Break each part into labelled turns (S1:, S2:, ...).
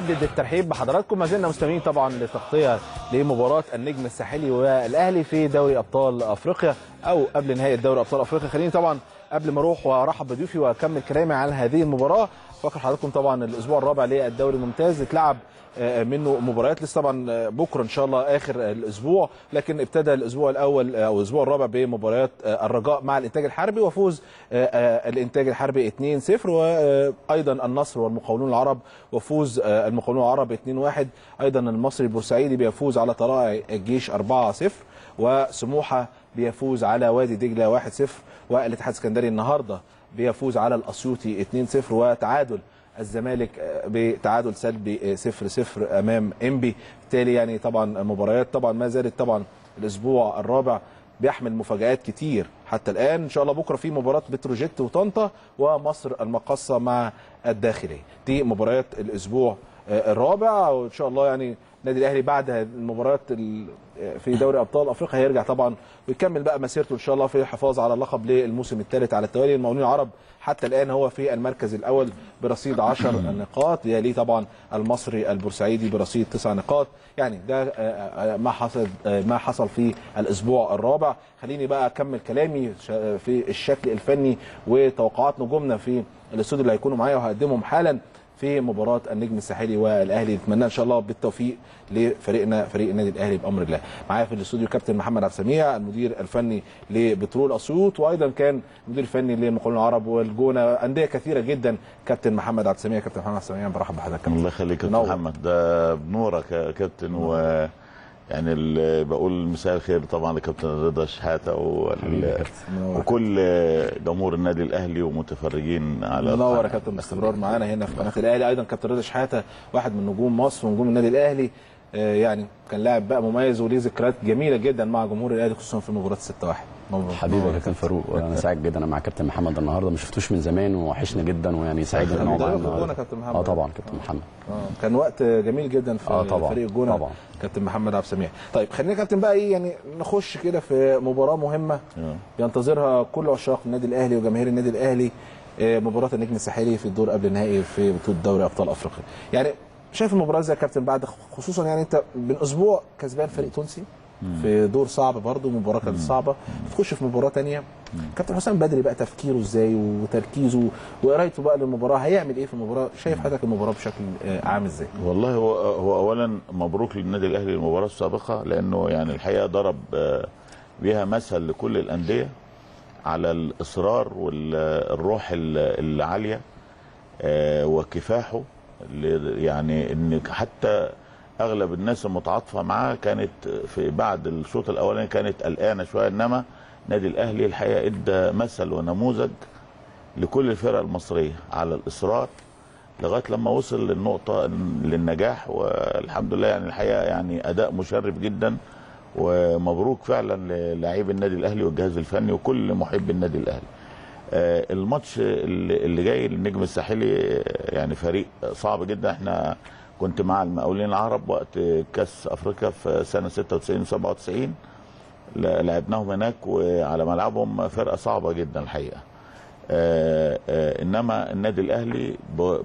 S1: بنجدد الترحيب بحضراتكم ما زلنا مستمعين طبعا لتغطيه لمباراه النجم الساحلي والاهلي في دوري ابطال افريقيا او قبل نهايه دوري ابطال افريقيا خليني طبعا قبل ما اروح وارحب بضيوفي واكمل كلامي عن هذه المباراه فاكر حضراتكم طبعا الاسبوع الرابع للدوري الممتاز اتلعب منه مباريات لسه طبعا بكره ان شاء الله اخر الاسبوع لكن ابتدى الاسبوع الاول او الاسبوع الرابع بمباريات الرجاء مع الانتاج الحربي وفوز الانتاج الحربي 2-0 وايضا النصر والمقاولون العرب وفوز المقاولون العرب 2-1 ايضا المصري البورسعيدي بيفوز على طلائع الجيش 4-0 وسموحه بيفوز على وادي دجله 1-0 والاتحاد السكندري النهارده بيفوز على الاسيوطي 2-0 وتعادل الزمالك بتعادل سلبي 0-0 امام انبي بالتالي يعني طبعا المباريات طبعا ما زالت طبعا الاسبوع الرابع بيحمل مفاجآت كتير حتى الان ان شاء الله بكره في مباراه بتروجيت وطنطا ومصر المقصه مع الداخليه دي مباريات الاسبوع الرابع وان شاء الله يعني النادي الاهلي بعد المباريات في دوري ابطال افريقيا هيرجع طبعا ويكمل بقى مسيرته ان شاء الله في الحفاظ على اللقب للموسم الثالث على التوالي المقاولون العرب حتى الان هو في المركز الاول برصيد 10 نقاط يليه طبعا المصري البورسعيدي برصيد 9 نقاط يعني ده ما حصل ما حصل في الاسبوع الرابع خليني بقى اكمل كلامي في الشكل الفني وتوقعات نجومنا في الاستوديو اللي هيكونوا معايا وهقدمهم حالا في مباراه النجم الساحلي والاهلي نتمنى ان شاء الله بالتوفيق لفريقنا فريق النادي الاهلي بامر الله معايا في الاستوديو كابتن محمد عبد السميع المدير الفني لبترول اسيوط وايضا كان المدير الفني للمقاولون العرب والجونه انديه كثيره جدا كابتن محمد عبد السميع كابتن محمد عبد السميع برحب بحضرتك
S2: الله يخليك يا محمد ده بنورك يا كابتن و يعني اللي بقول مساء الخير طبعا لكابتن رضا شحاته وال... وكل جمهور النادي الاهلي ومتفرجين على
S1: منور يا كابتن باستمرار معانا هنا في قناه الاهلي ايضا كابتن رضا شحاته واحد من نجوم مصر ونجوم النادي الاهلي يعني كان لاعب بقى مميز وليه ذكريات جميله جدا مع جمهور الاهلي خصوصا في مباراه 6 1
S3: حبيبي يا كابتن فاروق انا سعيد جدا انا مع كابتن محمد النهارده ما شفتوش من زمان ووحشنا جدا ويعني سعيد ان انا
S1: معاه كابتن محمد
S3: اه طبعا كابتن محمد
S1: اه كان وقت جميل جدا في
S3: آه طبعا.
S1: فريق الجونه
S3: طبعا
S1: كابتن محمد عبد السميع طيب خلينا كابتن بقى ايه يعني نخش كده في مباراه مهمه ينتظرها كل عشاق النادي الاهلي وجماهير النادي الاهلي مباراه النجم الساحلي في الدور قبل النهائي في بطوله دوري ابطال افريقيا يعني شايف المباراه ازاي يا كابتن بعد خصوصا يعني انت من اسبوع كسبان فريق تونسي في دور صعب برضه مباراه كانت صعبه تخش في مباراه ثانيه كابتن حسام بدري بقى تفكيره ازاي وتركيزه وقرايته بقى للمباراه هيعمل ايه في المباراه شايف حضرتك المباراه بشكل عام ازاي
S2: والله هو هو اولا مبروك للنادي الاهلي المباراه السابقه لانه يعني الحقيقه ضرب بيها مثل لكل الانديه على الاصرار والروح العاليه وكفاحه يعني ان حتى اغلب الناس المتعاطفه معاه كانت في بعد الشوط الاولاني كانت قلقانه شويه انما نادي الاهلي الحقيقه ادى مثل ونموذج لكل الفرق المصريه على الاصرار لغايه لما وصل للنقطه للنجاح والحمد لله يعني الحقيقه يعني اداء مشرف جدا ومبروك فعلا للاعيب النادي الاهلي والجهاز الفني وكل محب النادي الاهلي. الماتش اللي جاي للنجم الساحلي يعني فريق صعب جدا احنا كنت مع المقاولين العرب وقت كاس افريقيا في سنه 96 97 لعبناهم هناك وعلى ملعبهم فرقه صعبه جدا الحقيقه آآ آآ انما النادي الاهلي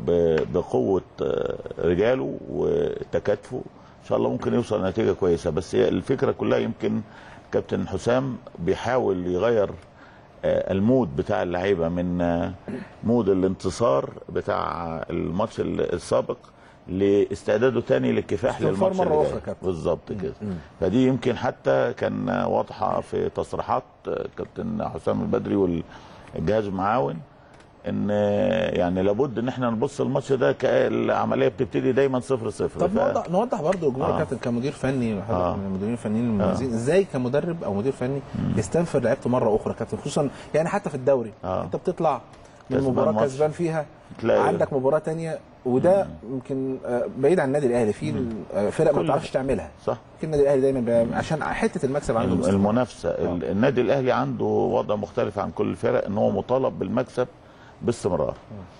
S2: بقوه رجاله وتكاتفه ان شاء الله ممكن يوصل لنتيجه كويسه بس الفكره كلها يمكن كابتن حسام بيحاول يغير المود بتاع اللعيبه من مود الانتصار بتاع الماتش السابق لاستعداده تاني للكفاح للماتش
S1: مره اخرى كابتن
S2: بالظبط كده فدي يمكن حتى كان واضحه في تصريحات كابتن حسام البدري والجهاز المعاون ان يعني لابد ان احنا نبص الماتش ده العمليه بتبتدي دايما صفر صفر
S1: طب ف... نوضح نوضح برضه الجمهور آه. كابتن كمدير فني آه. من المديرين الفنيين المميزين آه. ازاي كمدرب او مدير فني يستنفر لعيبته مره اخرى كابتن خصوصا يعني حتى في الدوري آه. انت بتطلع من مباراه كسبان فيها تلاقي عندك مباراه ثانيه وده يمكن بعيد عن النادي الاهلي في فرق ما بتعرفش تعملها
S2: صح
S1: يمكن النادي الاهلي دايما عشان حته المكسب عنده
S2: المنافسه آه. النادي الاهلي عنده وضع مختلف عن كل الفرق ان هو مطالب بالمكسب باستمرار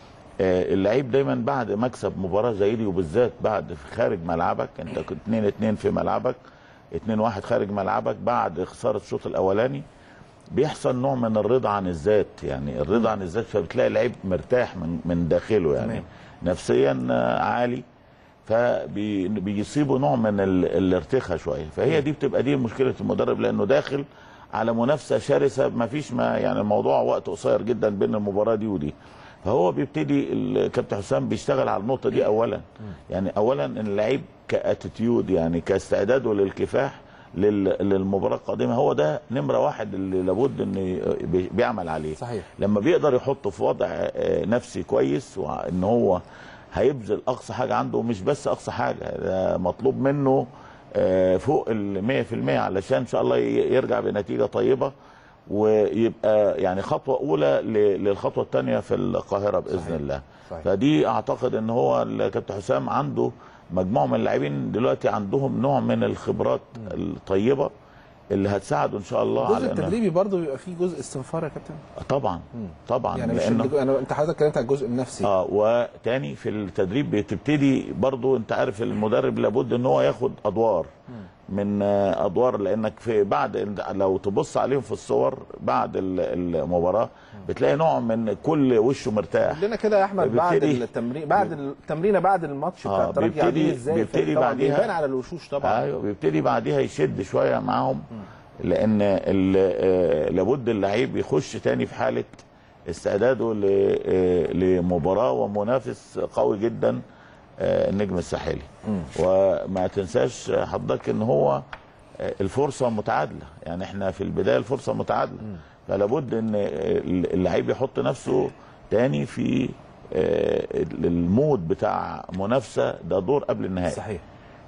S2: آه اللعيب دايما بعد مكسب مباراه زي دي وبالذات بعد خارج ملعبك انت كنت 2 2 في ملعبك 2 1 خارج ملعبك بعد خساره الشوط الاولاني بيحصل نوع من الرضا عن الذات يعني الرضا عن الذات فبتلاقي اللعيب مرتاح من من داخله يعني تمام. نفسيا عالي فبيصيبوا نوع من ال- الارتخاء شويه فهي دي بتبقى دي مشكله المدرب لانه داخل على منافسه شرسه ما فيش ما يعني الموضوع وقت قصير جدا بين المباراه دي ودي فهو بيبتدي الكابتن حسام بيشتغل على النقطه دي اولا يعني اولا ان اللعيب كاتيتيود يعني كاستعداده للكفاح لل- للمباراه القادمه هو ده نمره واحد اللي لابد ان ي- بي- بيعمل عليه
S1: صحيح.
S2: لما بيقدر يحطه في وضع آه، نفسي كويس وان هو هيبذل اقصى حاجه عنده مش بس اقصى حاجه ده مطلوب منه آه، فوق ال 100% علشان ان شاء الله ي- يرجع بنتيجه طيبه ويبقى يعني خطوه اولى ل- للخطوه الثانيه في القاهره باذن
S1: صحيح.
S2: الله
S1: صحيح.
S2: فدي اعتقد ان هو الكابتن حسام عنده مجموعه من اللاعبين دلوقتي عندهم نوع من الخبرات الطيبه اللي هتساعده ان شاء الله
S1: الجزء
S2: على إنه-
S1: التدريبي برضه بيبقى فيه جزء استنفار يا كابتن
S2: طبعا طبعا
S1: يعني مش
S2: لانه
S1: اللي- انا انت حضرتك اتكلمت على الجزء النفسي
S2: اه وتاني في التدريب بتبتدي برضو انت عارف المدرب لابد ان هو ياخد ادوار من آه، ادوار لانك في بعد لو تبص عليهم في الصور بعد ال- المباراه بتلاقي نوع من كل وشه مرتاح
S1: لنا كده يا احمد بعد
S2: بيبتدي-
S1: التمرين بعد التمرينه بعد الماتش بتاع
S2: آه،
S1: الترجي
S2: بيبتدي-
S1: عاملين ازاي
S2: بيبتدي
S1: طبعاً
S2: بعديها-
S1: بيبان على الوشوش طبعا
S2: ايوه بيبتدي بعديها يشد شويه معاهم لان ال- آه، لابد اللعيب يخش تاني في حاله استعداده ل- آه، لمباراه ومنافس قوي جدا آه، النجم الساحلي وما تنساش حضرتك ان هو آه، الفرصه متعادله يعني احنا في البدايه الفرصه متعادله فلابد ان آه، اللعيب يحط نفسه تاني في آه، المود بتاع منافسه ده دور قبل النهائي
S1: صحيح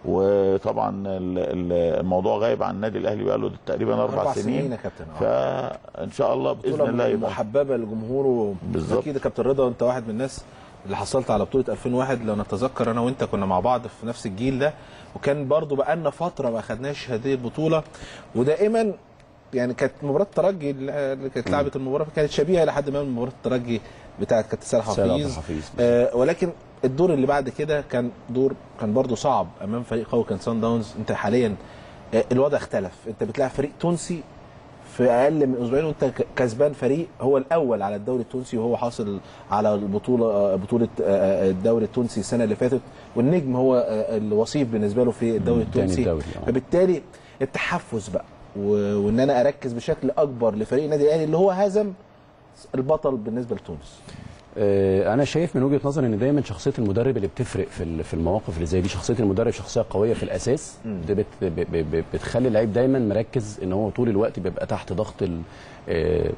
S2: وطبعا ال- ال- الموضوع غايب عن النادي الاهلي بقاله تقريبا اربع,
S1: أربع سنين
S2: سنين
S1: يا كابتن، آه.
S2: فان شاء الله باذن
S1: بطوله
S2: الله يبقى
S1: محببه لجمهوره
S2: بالظبط.
S1: اكيد يا كابتن رضا انت واحد من الناس اللي حصلت على بطوله 2001 لو نتذكر انا وانت كنا مع بعض في نفس الجيل ده وكان برضو بقالنا فتره ما خدناش هذه البطوله ودائما يعني كانت مباراه الترجي اللي كانت لعبت المباراه كانت شبيهه لحد ما من مباراه الترجي بتاعت كابتن سالح
S3: سيد عبد
S1: حفيظ
S3: الحفيظ
S1: آه ولكن الدور اللي بعد كده كان دور كان برضو صعب امام فريق قوي كان سان داونز انت حاليا آه الوضع اختلف انت بتلاعب فريق تونسي في اقل من اسبوعين وانت ك- كسبان فريق هو الاول على الدوري التونسي وهو حاصل على البطوله آه، بطوله آه، آه، الدوري التونسي السنه اللي فاتت والنجم هو آه، الوصيف بالنسبه له في الدوري
S3: تاني
S1: التونسي
S3: الدوري، آه.
S1: فبالتالي التحفز بقى و- وان انا اركز بشكل اكبر لفريق النادي الاهلي اللي هو هزم البطل بالنسبه لتونس
S3: آه، انا شايف من وجهه نظري ان دايما شخصيه المدرب اللي بتفرق في ال- في المواقف اللي زي دي شخصيه المدرب شخصيه قويه في الاساس دي بت ب- ب- ب- بتخلي اللعيب دايما مركز ان هو طول الوقت بيبقى تحت ضغط ال- آه،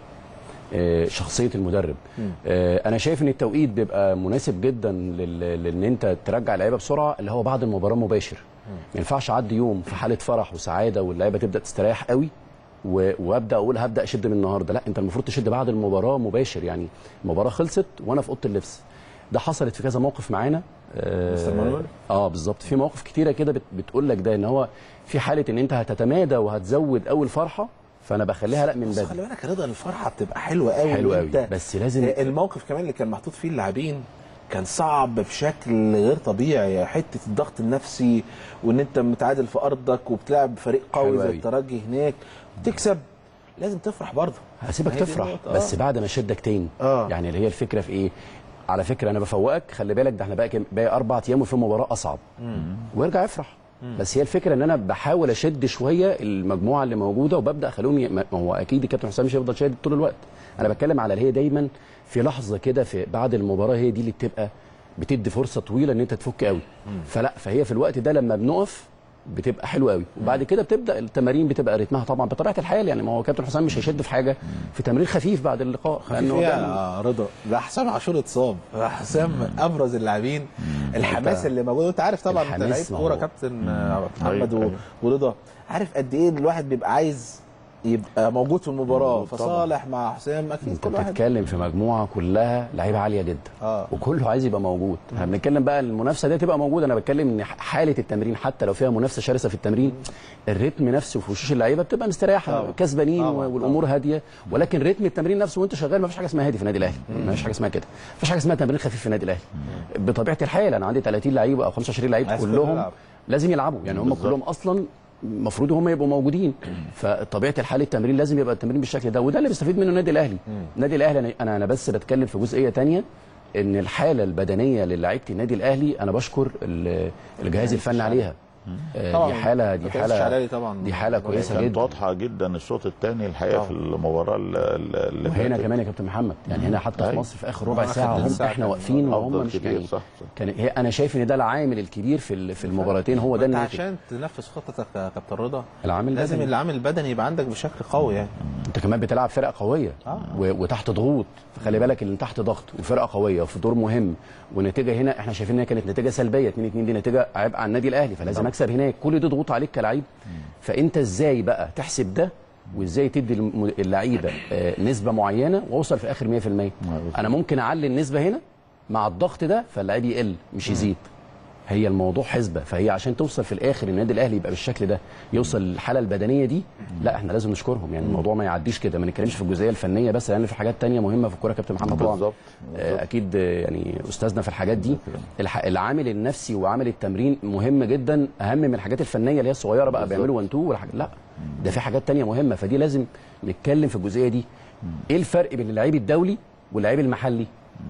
S3: آه، شخصيه المدرب آه، انا شايف ان التوقيت بيبقى مناسب جدا لل- لان انت ترجع اللعيبه بسرعه اللي هو بعد المباراه مباشر ما ينفعش اعدي يوم في حاله فرح وسعاده واللعيبه تبدا تستريح قوي و- وابدا اقول هبدا اشد من النهارده لا انت المفروض تشد بعد المباراه مباشر يعني المباراه خلصت وانا في اوضه اللبس ده حصلت في كذا موقف معانا
S1: مستر مانويل؟
S3: اه بالظبط في مواقف كتيره كده بت بتقول لك ده ان هو في حاله ان انت هتتمادى وهتزود اول فرحه فانا بخليها لا من
S1: بس
S3: بدري
S1: خلي بالك يا رضا الفرحه بتبقى حلوه قوي
S3: حلوة
S1: وانت-
S3: قوي، بس لازم-
S1: آه، الموقف كمان اللي كان محطوط فيه اللاعبين كان صعب بشكل غير طبيعي حته الضغط النفسي وان انت متعادل في ارضك وبتلعب فريق قوي
S3: حلو
S1: زي
S3: قوي.
S1: الترجي هناك تكسب لازم تفرح برضه
S3: هسيبك
S1: هي دي
S3: تفرح
S1: النقطة،
S3: بس
S1: آه.
S3: بعد ما اشدك تاني
S1: آه.
S3: يعني اللي هي الفكره في ايه على فكره انا بفوقك خلي بالك ده احنا بقى كام- باقي اربع ايام وفي مباراه اصعب وارجع افرح بس هي الفكره ان انا بحاول اشد شويه المجموعه اللي موجوده وببدا اخليهم ي... ما هو اكيد الكابتن حسام مش هيفضل شادد طول الوقت انا بتكلم على اللي هي دايما في لحظه كده في بعد المباراه هي دي اللي بتبقى بتدي فرصه طويله ان انت تفك قوي فلا فهي في الوقت ده لما بنقف بتبقى حلوه قوي وبعد كده بتبدا التمارين بتبقى رتمها طبعا بطبيعه الحال يعني ما هو كابتن حسام مش هيشد في حاجه في تمرين خفيف بعد اللقاء لأنه ده-
S1: يا رضا ده حسام عاشور اتصاب حسام من ابرز اللاعبين الحماس اللي موجود وانت عارف طبعا انت
S3: الحماس
S1: لعيب
S3: ما
S1: كوره
S3: هو-
S1: كابتن آه، محمد
S2: أيوة،
S1: و-
S2: أيوة.
S1: ورضا عارف قد ايه الواحد بيبقى عايز يبقى موجود في المباراه
S2: موجود طبعاً.
S1: فصالح مع حسام اكيد
S3: انت
S1: كل واحد
S3: بتتكلم في مجموعه كلها لعيبه عاليه جدا
S1: آه.
S3: وكله عايز يبقى موجود احنا بنتكلم بقى المنافسه دي تبقى موجوده انا بتكلم ان حاله التمرين حتى لو فيها منافسه شرسه في التمرين الريتم نفسه في وشوش اللعيبه بتبقى مستريحه
S1: طبعاً.
S3: كسبانين
S1: طبعاً،
S3: والامور هاديه ولكن ريتم التمرين نفسه وانت شغال ما فيش حاجه اسمها هادي في النادي الاهلي ما فيش حاجه اسمها كده ما فيش حاجه اسمها تمرين خفيف في النادي الاهلي بطبيعه الحال انا عندي 30 لعيب او 25 لعيب
S1: عايز كله
S3: كلهم
S1: يلعب.
S3: لازم يلعبوا يعني هم
S2: بالظبط.
S3: كلهم اصلا المفروض هم يبقوا موجودين فطبيعه الحال التمرين لازم يبقى التمرين بالشكل ده وده اللي بيستفيد منه النادي الاهلي النادي الاهلي انا انا أنا بس بتكلم في جزئيه تانية ان الحاله البدنيه للاعيبه النادي الاهلي انا بشكر ال- الجهاز الفني عليها آه،
S1: طبعاً.
S3: دي حاله دي
S1: ما كانش
S3: حاله
S1: علالي طبعاً.
S3: دي حاله كويسه
S2: كانت
S3: جدا
S2: واضحه جدا الشوط الثاني الحقيقه
S1: طبعا.
S2: في المباراه ال- ال- اللي
S3: وهنا
S2: فاتت.
S3: كمان يا كابتن محمد يعني هنا حتى في
S2: أيوة.
S3: مصر في اخر ربع
S1: آه،
S3: ساعه
S1: آخر
S3: هم
S1: ساعة
S3: احنا
S1: كان
S3: واقفين وهم
S2: أفضل
S3: مش
S2: كتير،
S3: يعني
S2: صح، صح.
S3: كان هي انا شايف ان ده العامل الكبير في ال- في المباراتين هو ده
S1: انت
S3: الناتج
S1: عشان تنفذ خطتك يا كابتن رضا
S3: العامل
S1: لازم
S3: البدني.
S1: العامل البدني يبقى عندك بشكل قوي يعني
S3: انت كمان بتلعب فرقه قويه
S1: آه.
S3: و... وتحت ضغوط فخلي بالك ان تحت ضغط وفرقه قويه وفي دور مهم ونتيجه هنا احنا شايفين انها كانت نتيجه سلبيه 2 2 دي نتيجه عبء على النادي الاهلي فلازم اكسب هناك كل دي ضغوط عليك كلاعب فانت ازاي بقى تحسب ده وازاي تدي الم- اللعيبه آه، نسبه معينه واوصل في اخر 100% انا ممكن اعلي النسبه هنا مع الضغط ده فاللعيب يقل مش يزيد هي الموضوع حسبه فهي عشان توصل في الاخر النادي الاهلي يبقى بالشكل ده يوصل للحاله البدنيه دي لا احنا لازم نشكرهم يعني الموضوع ما يعديش كده ما نتكلمش في الجزئيه الفنيه بس لان في حاجات تانية مهمه في الكوره يا كابتن محمد طبعا
S2: بالظبط،
S3: آه، اكيد آه، يعني استاذنا في الحاجات دي الح- العامل النفسي وعامل التمرين مهم جدا اهم من الحاجات الفنيه اللي هي الصغيره بقى بيعملوا وان تو والحاجات لا ده في حاجات تانية مهمه فدي لازم نتكلم في الجزئيه دي ايه الفرق بين اللعيب الدولي واللعيب المحلي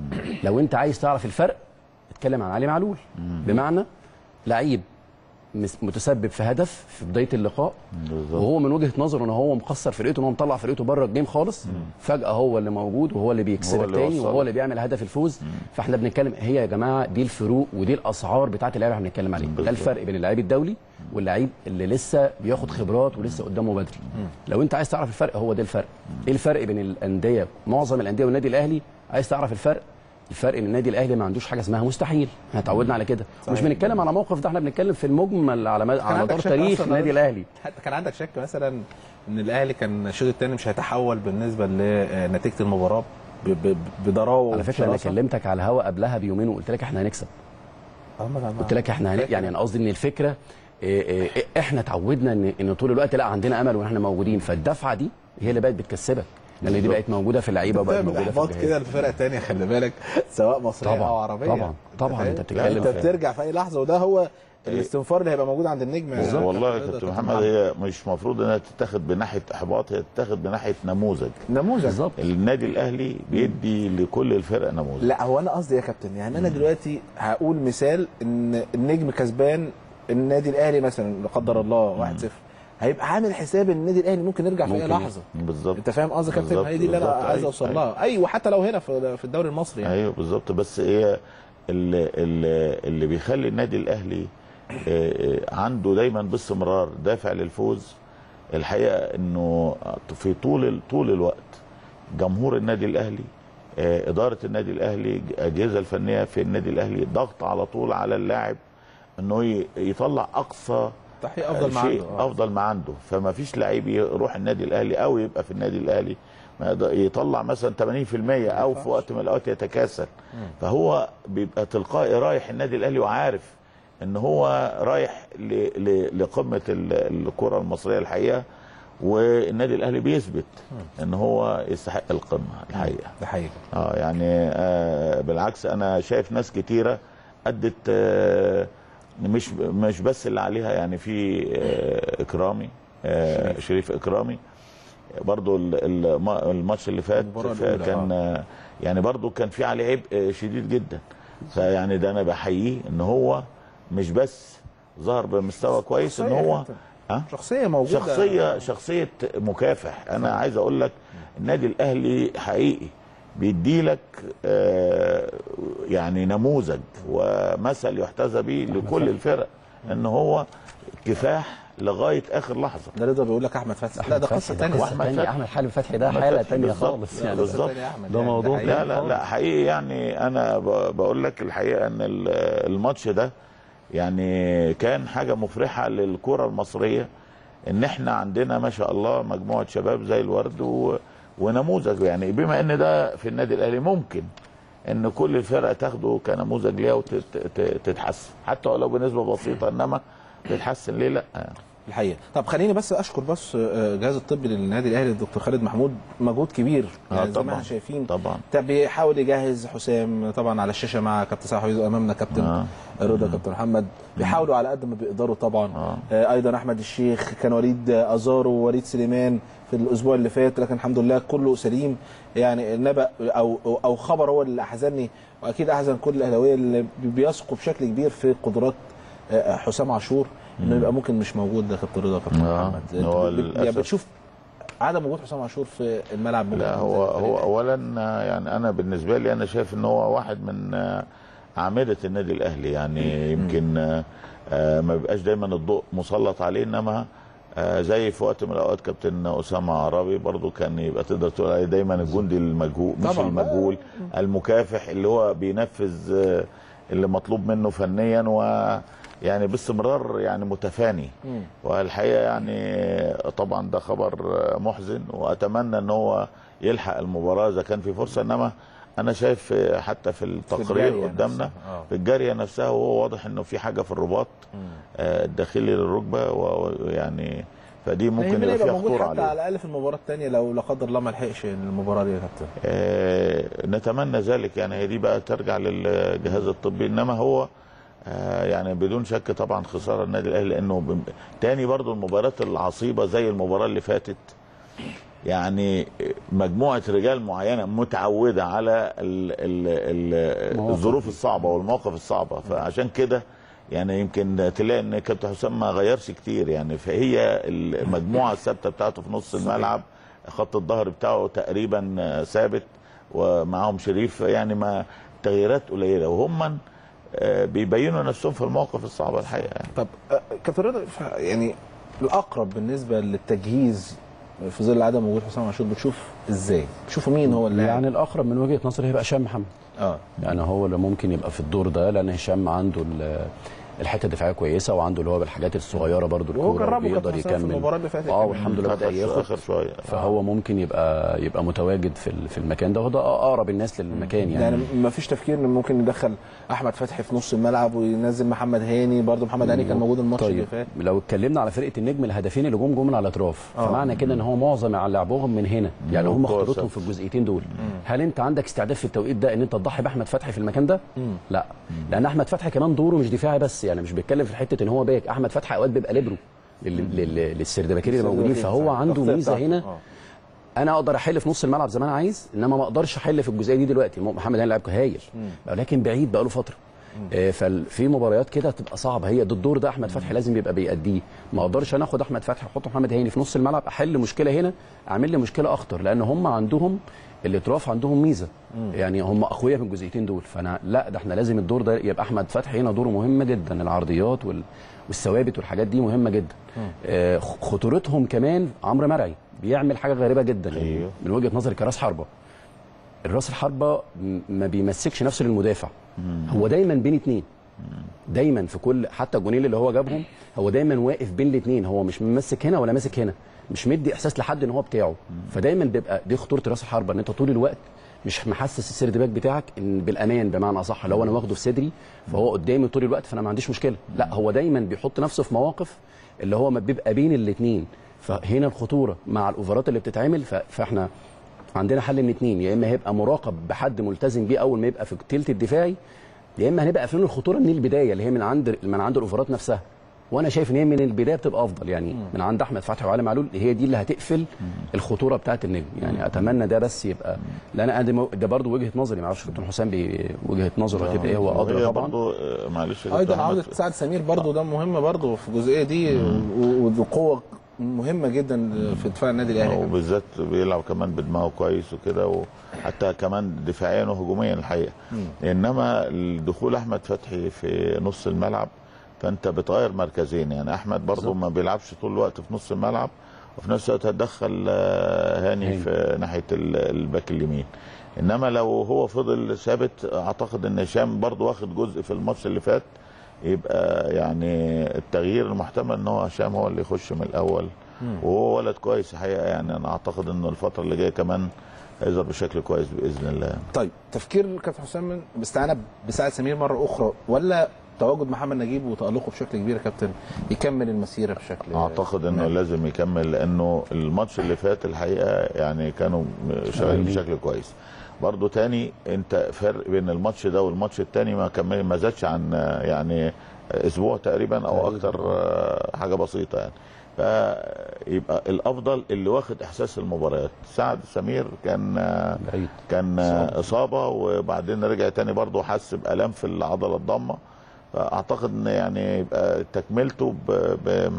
S3: لو انت عايز تعرف الفرق اتكلم عن علي معلول بمعنى لعيب مس- متسبب في هدف في بدايه اللقاء
S2: بالظبط.
S3: وهو من وجهه نظره ان هو مخسر فرقته ان هو مطلع فرقته بره الجيم خالص فجاه هو اللي موجود وهو اللي
S2: هو
S3: بيكسبك
S2: اللي
S3: تاني
S2: وصلك.
S3: وهو اللي بيعمل هدف الفوز فاحنا بنتكلم هي يا جماعه دي الفروق ودي الاسعار بتاعت اللعيبه اللي احنا بنتكلم عليها ده
S2: بالظبط.
S3: الفرق بين اللعيب الدولي واللعيب اللي لسه بياخد خبرات ولسه قدامه بدري لو انت عايز تعرف الفرق هو ده الفرق ايه الفرق بين الانديه معظم الانديه والنادي الاهلي عايز تعرف الفرق الفرق ان النادي الاهلي ما عندوش حاجه اسمها مستحيل احنا اتعودنا على كده مش بنتكلم على موقف ده احنا بنتكلم في المجمل على مد- على
S1: عندك
S3: مدار
S1: شك
S3: تاريخ
S1: أصلاً
S3: النادي
S1: أنا-
S3: الاهلي
S1: حتى كان عندك شك مثلا ان الاهلي كان الشوط الثاني مش هيتحول بالنسبه لنتيجه المباراه ب- ب- بضراوه
S3: على فكره انا
S1: وبشراسة؟
S3: كلمتك على الهوا قبلها بيومين وقلت لك احنا هنكسب
S1: آه، ما- ما-
S3: قلت لك احنا هن...
S1: فاكر.
S3: يعني انا قصدي ان الفكره إيه إيه إيه احنا اتعودنا ان ان طول الوقت لا عندنا امل واحنا موجودين فالدفعه دي هي اللي بقت بتكسبك لان دي بقت موجوده في اللعيبه وبقت
S1: بتعمل
S3: موجوده في
S1: احباط
S3: الجهاز
S1: كده لفرقه ثانيه خلي بالك سواء مصريه
S3: طبعاً،
S1: او عربيه
S3: طبعاً، طبعاً،
S1: فاهم؟
S3: أنت بتتكلم
S1: انت
S3: في-
S1: بترجع في اي لحظه وده هو الاستنفار اللي هيبقى موجود عند النجم يا
S2: والله يا
S1: كابتن
S2: كابتن
S1: رضا،
S2: محمد هي مش مفروض انها تتاخد بناحيه احباط هي تتاخد بناحيه نموذج
S1: نموذج
S3: بالظبط
S2: النادي الاهلي بيدي لكل الفرق نموذج
S1: لا هو انا قصدي يا كابتن يعني انا دلوقتي هقول مثال ان النجم كسبان النادي الاهلي مثلا لا قدر الله 1-0 هيبقى عامل حساب ان النادي الاهلي ممكن يرجع في اي
S3: ممكن.
S1: لحظه
S2: بالظبط
S1: انت فاهم قصدي يا كابتن
S2: بالظبط،
S1: هي دي اللي انا
S2: بالظبط.
S1: عايز
S2: أيوة،
S1: اوصل
S2: أيوة.
S1: لها ايوه حتى لو هنا في في الدوري المصري يعني
S2: ايوه بالظبط بس هي اللي, اللي, اللي بيخلي النادي الاهلي آه، آه، عنده دايما باستمرار دافع للفوز الحقيقه انه في طول ال- طول الوقت جمهور النادي الاهلي آه، اداره النادي الاهلي الاجهزه الفنيه في النادي الاهلي ضغط على طول على اللاعب انه ي- يطلع اقصى
S1: تحقيق افضل ما
S2: شيء
S1: عنده آه.
S2: افضل ما عنده فما فيش لعيب يروح النادي الاهلي او يبقى في النادي الاهلي ما يقدر- يطلع مثلا 80% او في وقت من الاوقات يتكاسل فهو بيبقى تلقائي رايح النادي الاهلي وعارف ان هو رايح ل- ل- لقمه ال- الكره المصريه الحقيقه والنادي الاهلي بيثبت ان هو يستحق القمه الحقيقه
S1: ده حقيقي
S2: اه يعني آه بالعكس انا شايف ناس كتيره ادت آه مش مش بس اللي عليها يعني في آه اكرامي آه شريف اكرامي برضو ال- الم- الماتش اللي فات
S1: المباراة
S2: ف-
S1: الأولى،
S2: كان آه يعني برضو كان في عليه عبء شديد جدا فيعني ده انا بحييه ان هو مش بس ظهر بمستوى كويس ان
S1: شخصية يا
S2: هو
S1: كابتن.
S2: ها
S1: شخصيه موجوده
S2: شخصيه شخصيه مكافح انا عايز اقول لك النادي الاهلي حقيقي بيدي لك آه، يعني نموذج ومثل يحتذى به لكل الفرق ان هو كفاح لغايه اخر لحظه
S1: ده رضا بيقول لك احمد فتحي لا ده
S3: فتحي
S1: قصه
S3: ده
S1: ثانيه
S3: قصة
S2: وأحمد
S3: تانية.
S2: فتحي.
S3: احمد حلمي فتحي ده
S2: أحمد
S3: حاله
S2: فتحي
S3: تانية
S2: بالظبط.
S3: خالص
S2: يعني
S3: يعني
S2: بالظبط.
S3: ده موضوع
S1: حقيقي.
S2: لا لا لا حقيقي يعني انا ب- بقول لك الحقيقه ان ال- الماتش ده يعني كان حاجه مفرحه للكره المصريه ان احنا عندنا ما شاء الله مجموعه شباب زي الورد و... ونموذج يعني بما ان ده في النادي الاهلي ممكن ان كل الفرق تاخده كنموذج ليها وتتحسن حتى ولو بنسبه بسيطه انما تتحسن ليه لا
S1: الحقيقه طب خليني بس اشكر بس آه، الجهاز الطبي للنادي الاهلي الدكتور خالد محمود مجهود كبير
S2: آه،
S1: يعني زي ما
S2: طبعاً.
S1: احنا شايفين
S2: طبعا
S1: طب بيحاول يجهز حسام طبعا على الشاشه مع كابتن سامح حفيظ امامنا كابتن
S2: آه.
S1: رضا كابتن محمد بيحاولوا على قد ما بيقدروا طبعا
S2: آه.
S1: آه، ايضا احمد الشيخ كان وليد ازارو ووليد سليمان في الاسبوع اللي فات لكن الحمد لله كله سليم يعني النبأ او او خبر هو اللي احزنني واكيد احزن كل الاهلاويه اللي بيثقوا بشكل كبير في قدرات آه، حسام عاشور انه يبقى ممكن مش موجود ده كابتن رضا كابتن
S2: آه،
S1: محمد
S2: هو
S1: أنت بت- يعني
S2: للأسف.
S1: بتشوف عدم وجود حسام عاشور في الملعب ممكن
S2: لا
S1: زي
S2: هو
S1: الفريق
S2: هو اولا آه، يعني انا بالنسبه لي انا شايف ان هو واحد من آه، اعمده النادي الاهلي يعني يمكن آه، آه، ما بيبقاش دايما الضوء مسلط عليه انما آه، زي في وقت من الاوقات كابتن اسامه عرابي برضو كان يبقى تقدر تقول عليه دايما الجندي المجهول مش
S1: طبعاً.
S2: المجهول المكافح اللي هو بينفذ آه، اللي مطلوب منه فنيا و يعني باستمرار يعني متفاني
S1: مم.
S2: والحقيقه يعني طبعا ده خبر محزن واتمنى ان هو يلحق المباراه اذا كان في فرصه انما انا شايف حتى في التقرير
S1: الجارية
S2: قدامنا
S1: نفسها. آه.
S2: في الجاريه نفسها وهو واضح انه في حاجه في الرباط آه، الداخلي للركبه ويعني فدي ممكن
S1: يهمني
S2: يبقى فيها
S1: موجود
S2: خطوره
S1: حتى
S2: عليه
S1: على الاقل في المباراه الثانيه لو لا قدر الله ما لحقش المباراه دي يا كابتن
S2: آه، نتمنى ذلك يعني هي دي بقى ترجع للجهاز الطبي انما هو آه، يعني بدون شك طبعا خساره النادي الاهلي لانه ب- تاني برضو المباريات العصيبه زي المباراه اللي فاتت يعني مجموعه رجال معينه متعوده على ال ال ال
S3: مواقف.
S2: الظروف الصعبه والمواقف الصعبه فعشان كده يعني يمكن تلاقي ان كابتن حسام ما غيرش كتير يعني فهي المجموعه الثابته بتاعته في نص الملعب خط الظهر بتاعه تقريبا ثابت ومعاهم شريف يعني ما تغييرات قليله وهم آه، بيبينوا نفسهم في المواقف الصعبه الحقيقه يعني.
S1: طب آه، كابتن رضا ف- يعني الاقرب بالنسبه للتجهيز في ظل عدم وجود حسام عاشور بتشوف ازاي؟ بتشوفوا مين هو اللاعب؟
S3: يعني الاقرب من وجهه نظري هيبقى هشام محمد
S1: اه
S3: يعني هو اللي ممكن يبقى في الدور ده لان هشام عنده ال- الحته الدفاعيه كويسه وعنده اللي هو بالحاجات الصغيره برضو
S1: وهو
S3: الكوره
S1: جربه
S3: بيقدر
S1: كابتن حسام في
S3: يكمل
S1: المباراه اللي فاتت
S3: اه
S1: كمان.
S3: والحمد لله بدا
S2: اخر
S3: ياخد
S2: اخر شويه
S3: فهو ممكن يبقى يبقى متواجد في ال- في المكان ده وده اقرب الناس للمكان يعني,
S1: يعني ما فيش تفكير ان ممكن يدخل احمد فتحي في نص الملعب وينزل محمد هاني برضه محمد هاني كان موجود الماتش اللي
S3: طيب
S1: فات
S3: لو اتكلمنا على فرقه النجم الهدفين اللي جم جم من على الاطراف
S1: آه.
S3: فمعنى كده ان هو معظم على لعبهم من هنا يعني هم
S2: كويس.
S3: خطورتهم في الجزئيتين دول هل انت عندك استعداد في التوقيت ده ان انت تضحي باحمد فتحي في المكان ده لا لان احمد فتحي كمان دوره مش دفاعي بس يعني مش بيتكلم في حته ان هو باك احمد فتحي اوقات بيبقى ليبرو لل- لل- للسردباكير اللي موجودين فهو عنده
S1: التغطية
S3: ميزه
S1: بتاعته.
S3: هنا
S1: آه.
S3: انا اقدر احل في نص الملعب زي ما انا عايز انما ما اقدرش احل في الجزئيه دي دلوقتي مو- محمد هاني لعيب هايل ولكن بعيد بقاله فتره آه، ففي مباريات كده تبقى صعبه هي ده الدور ده احمد فتحي لازم يبقى بيأديه ما اقدرش انا اخد احمد فتحي واحط محمد هاني في نص الملعب احل مشكله هنا اعمل لي مشكله اخطر لان هم عندهم الاطراف عندهم ميزه يعني هم اقوياء في الجزئيتين دول فانا لا ده احنا لازم الدور ده يبقى احمد فتحي هنا دوره مهم جدا العرضيات وال والثوابت والحاجات دي مهمه جدا آه، خ- خطورتهم كمان عمرو مرعي بيعمل حاجه غريبه جدا
S2: أيوه.
S3: من وجهه نظري كراس حربه الراس الحربه م- ما بيمسكش نفسه للمدافع هو دايما بين اتنين دايما في كل حتى الجونين اللي هو جابهم هو دايما واقف بين الاثنين هو مش ماسك هنا ولا ماسك هنا مش مدي احساس لحد ان هو بتاعه فدايما بيبقى دي خطوره راس الحربه ان انت طول الوقت مش محسس السيرد باك بتاعك ان بالامان بمعنى اصح لو انا واخده في صدري فهو قدامي طول الوقت فانا ما عنديش مشكله لا هو دايما بيحط نفسه في مواقف اللي هو ما بيبقى بين الاثنين فهنا الخطوره مع الاوفرات اللي بتتعمل ف- فاحنا عندنا حل من اتنين يا اما هيبقى مراقب بحد ملتزم بيه اول ما يبقى في التلت الدفاعي يا اما هنبقى قافلين الخطوره من البدايه اللي هي من عند من عند الاوفرات نفسها وانا شايف ان هي من البدايه بتبقى افضل يعني من عند احمد فتحي وعلي معلول هي دي اللي هتقفل الخطوره بتاعه النجم يعني اتمنى ده بس يبقى لان انا ده, ده برضه وجهه نظري ما اعرفش كابتن حسام بي- وجهه نظره هتبقى ايه هو ادرى
S2: وهي
S3: طبعا
S2: برضو آه، معلش يا
S1: ايضا
S2: دكتور
S1: عوده
S2: أحمد،
S1: سعد سمير برضه ده مهم برضه في الجزئيه دي و- ودي قوه مهمه جدا في دفاع النادي الاهلي
S2: وبالذات بيلعب كمان بدماغه كويس وكده وحتى كمان دفاعيا وهجوميا الحقيقه انما دخول احمد فتحي في نص الملعب فانت بتغير مركزين يعني احمد برضه ما بيلعبش طول الوقت في نص الملعب وفي نفس الوقت هتدخل آه، هاني
S3: هاني.
S2: في ناحيه ال- الباك اليمين انما لو هو فضل ثابت اعتقد ان هشام برضه واخد جزء في الماتش اللي فات يبقى يعني التغيير المحتمل ان هو هشام هو اللي يخش من الاول وهو ولد كويس الحقيقه يعني انا اعتقد انه الفتره اللي جايه كمان هيظهر بشكل كويس باذن الله
S1: طيب تفكير كابتن حسام باستعانه بسعد سمير مره اخرى ولا تواجد محمد نجيب وتالقه بشكل كبير يا كابتن يكمل المسيره بشكل
S2: اعتقد انه
S1: نعم.
S2: لازم يكمل لانه الماتش اللي فات الحقيقه يعني كانوا شغالين
S3: شغالين.
S2: بشكل كويس برضه تاني انت فرق بين الماتش ده والماتش التاني ما كمل ما زادش عن آه، يعني اسبوع تقريبا او اكتر آه، حاجه بسيطه يعني فيبقى الافضل اللي واخد احساس المباريات سعد سمير كان آه،
S3: بعيد
S2: كان آه، اصابه وبعدين رجع تاني برضه حس بالام في العضله الضامه فاعتقد ان يعني يبقى تكملته ب-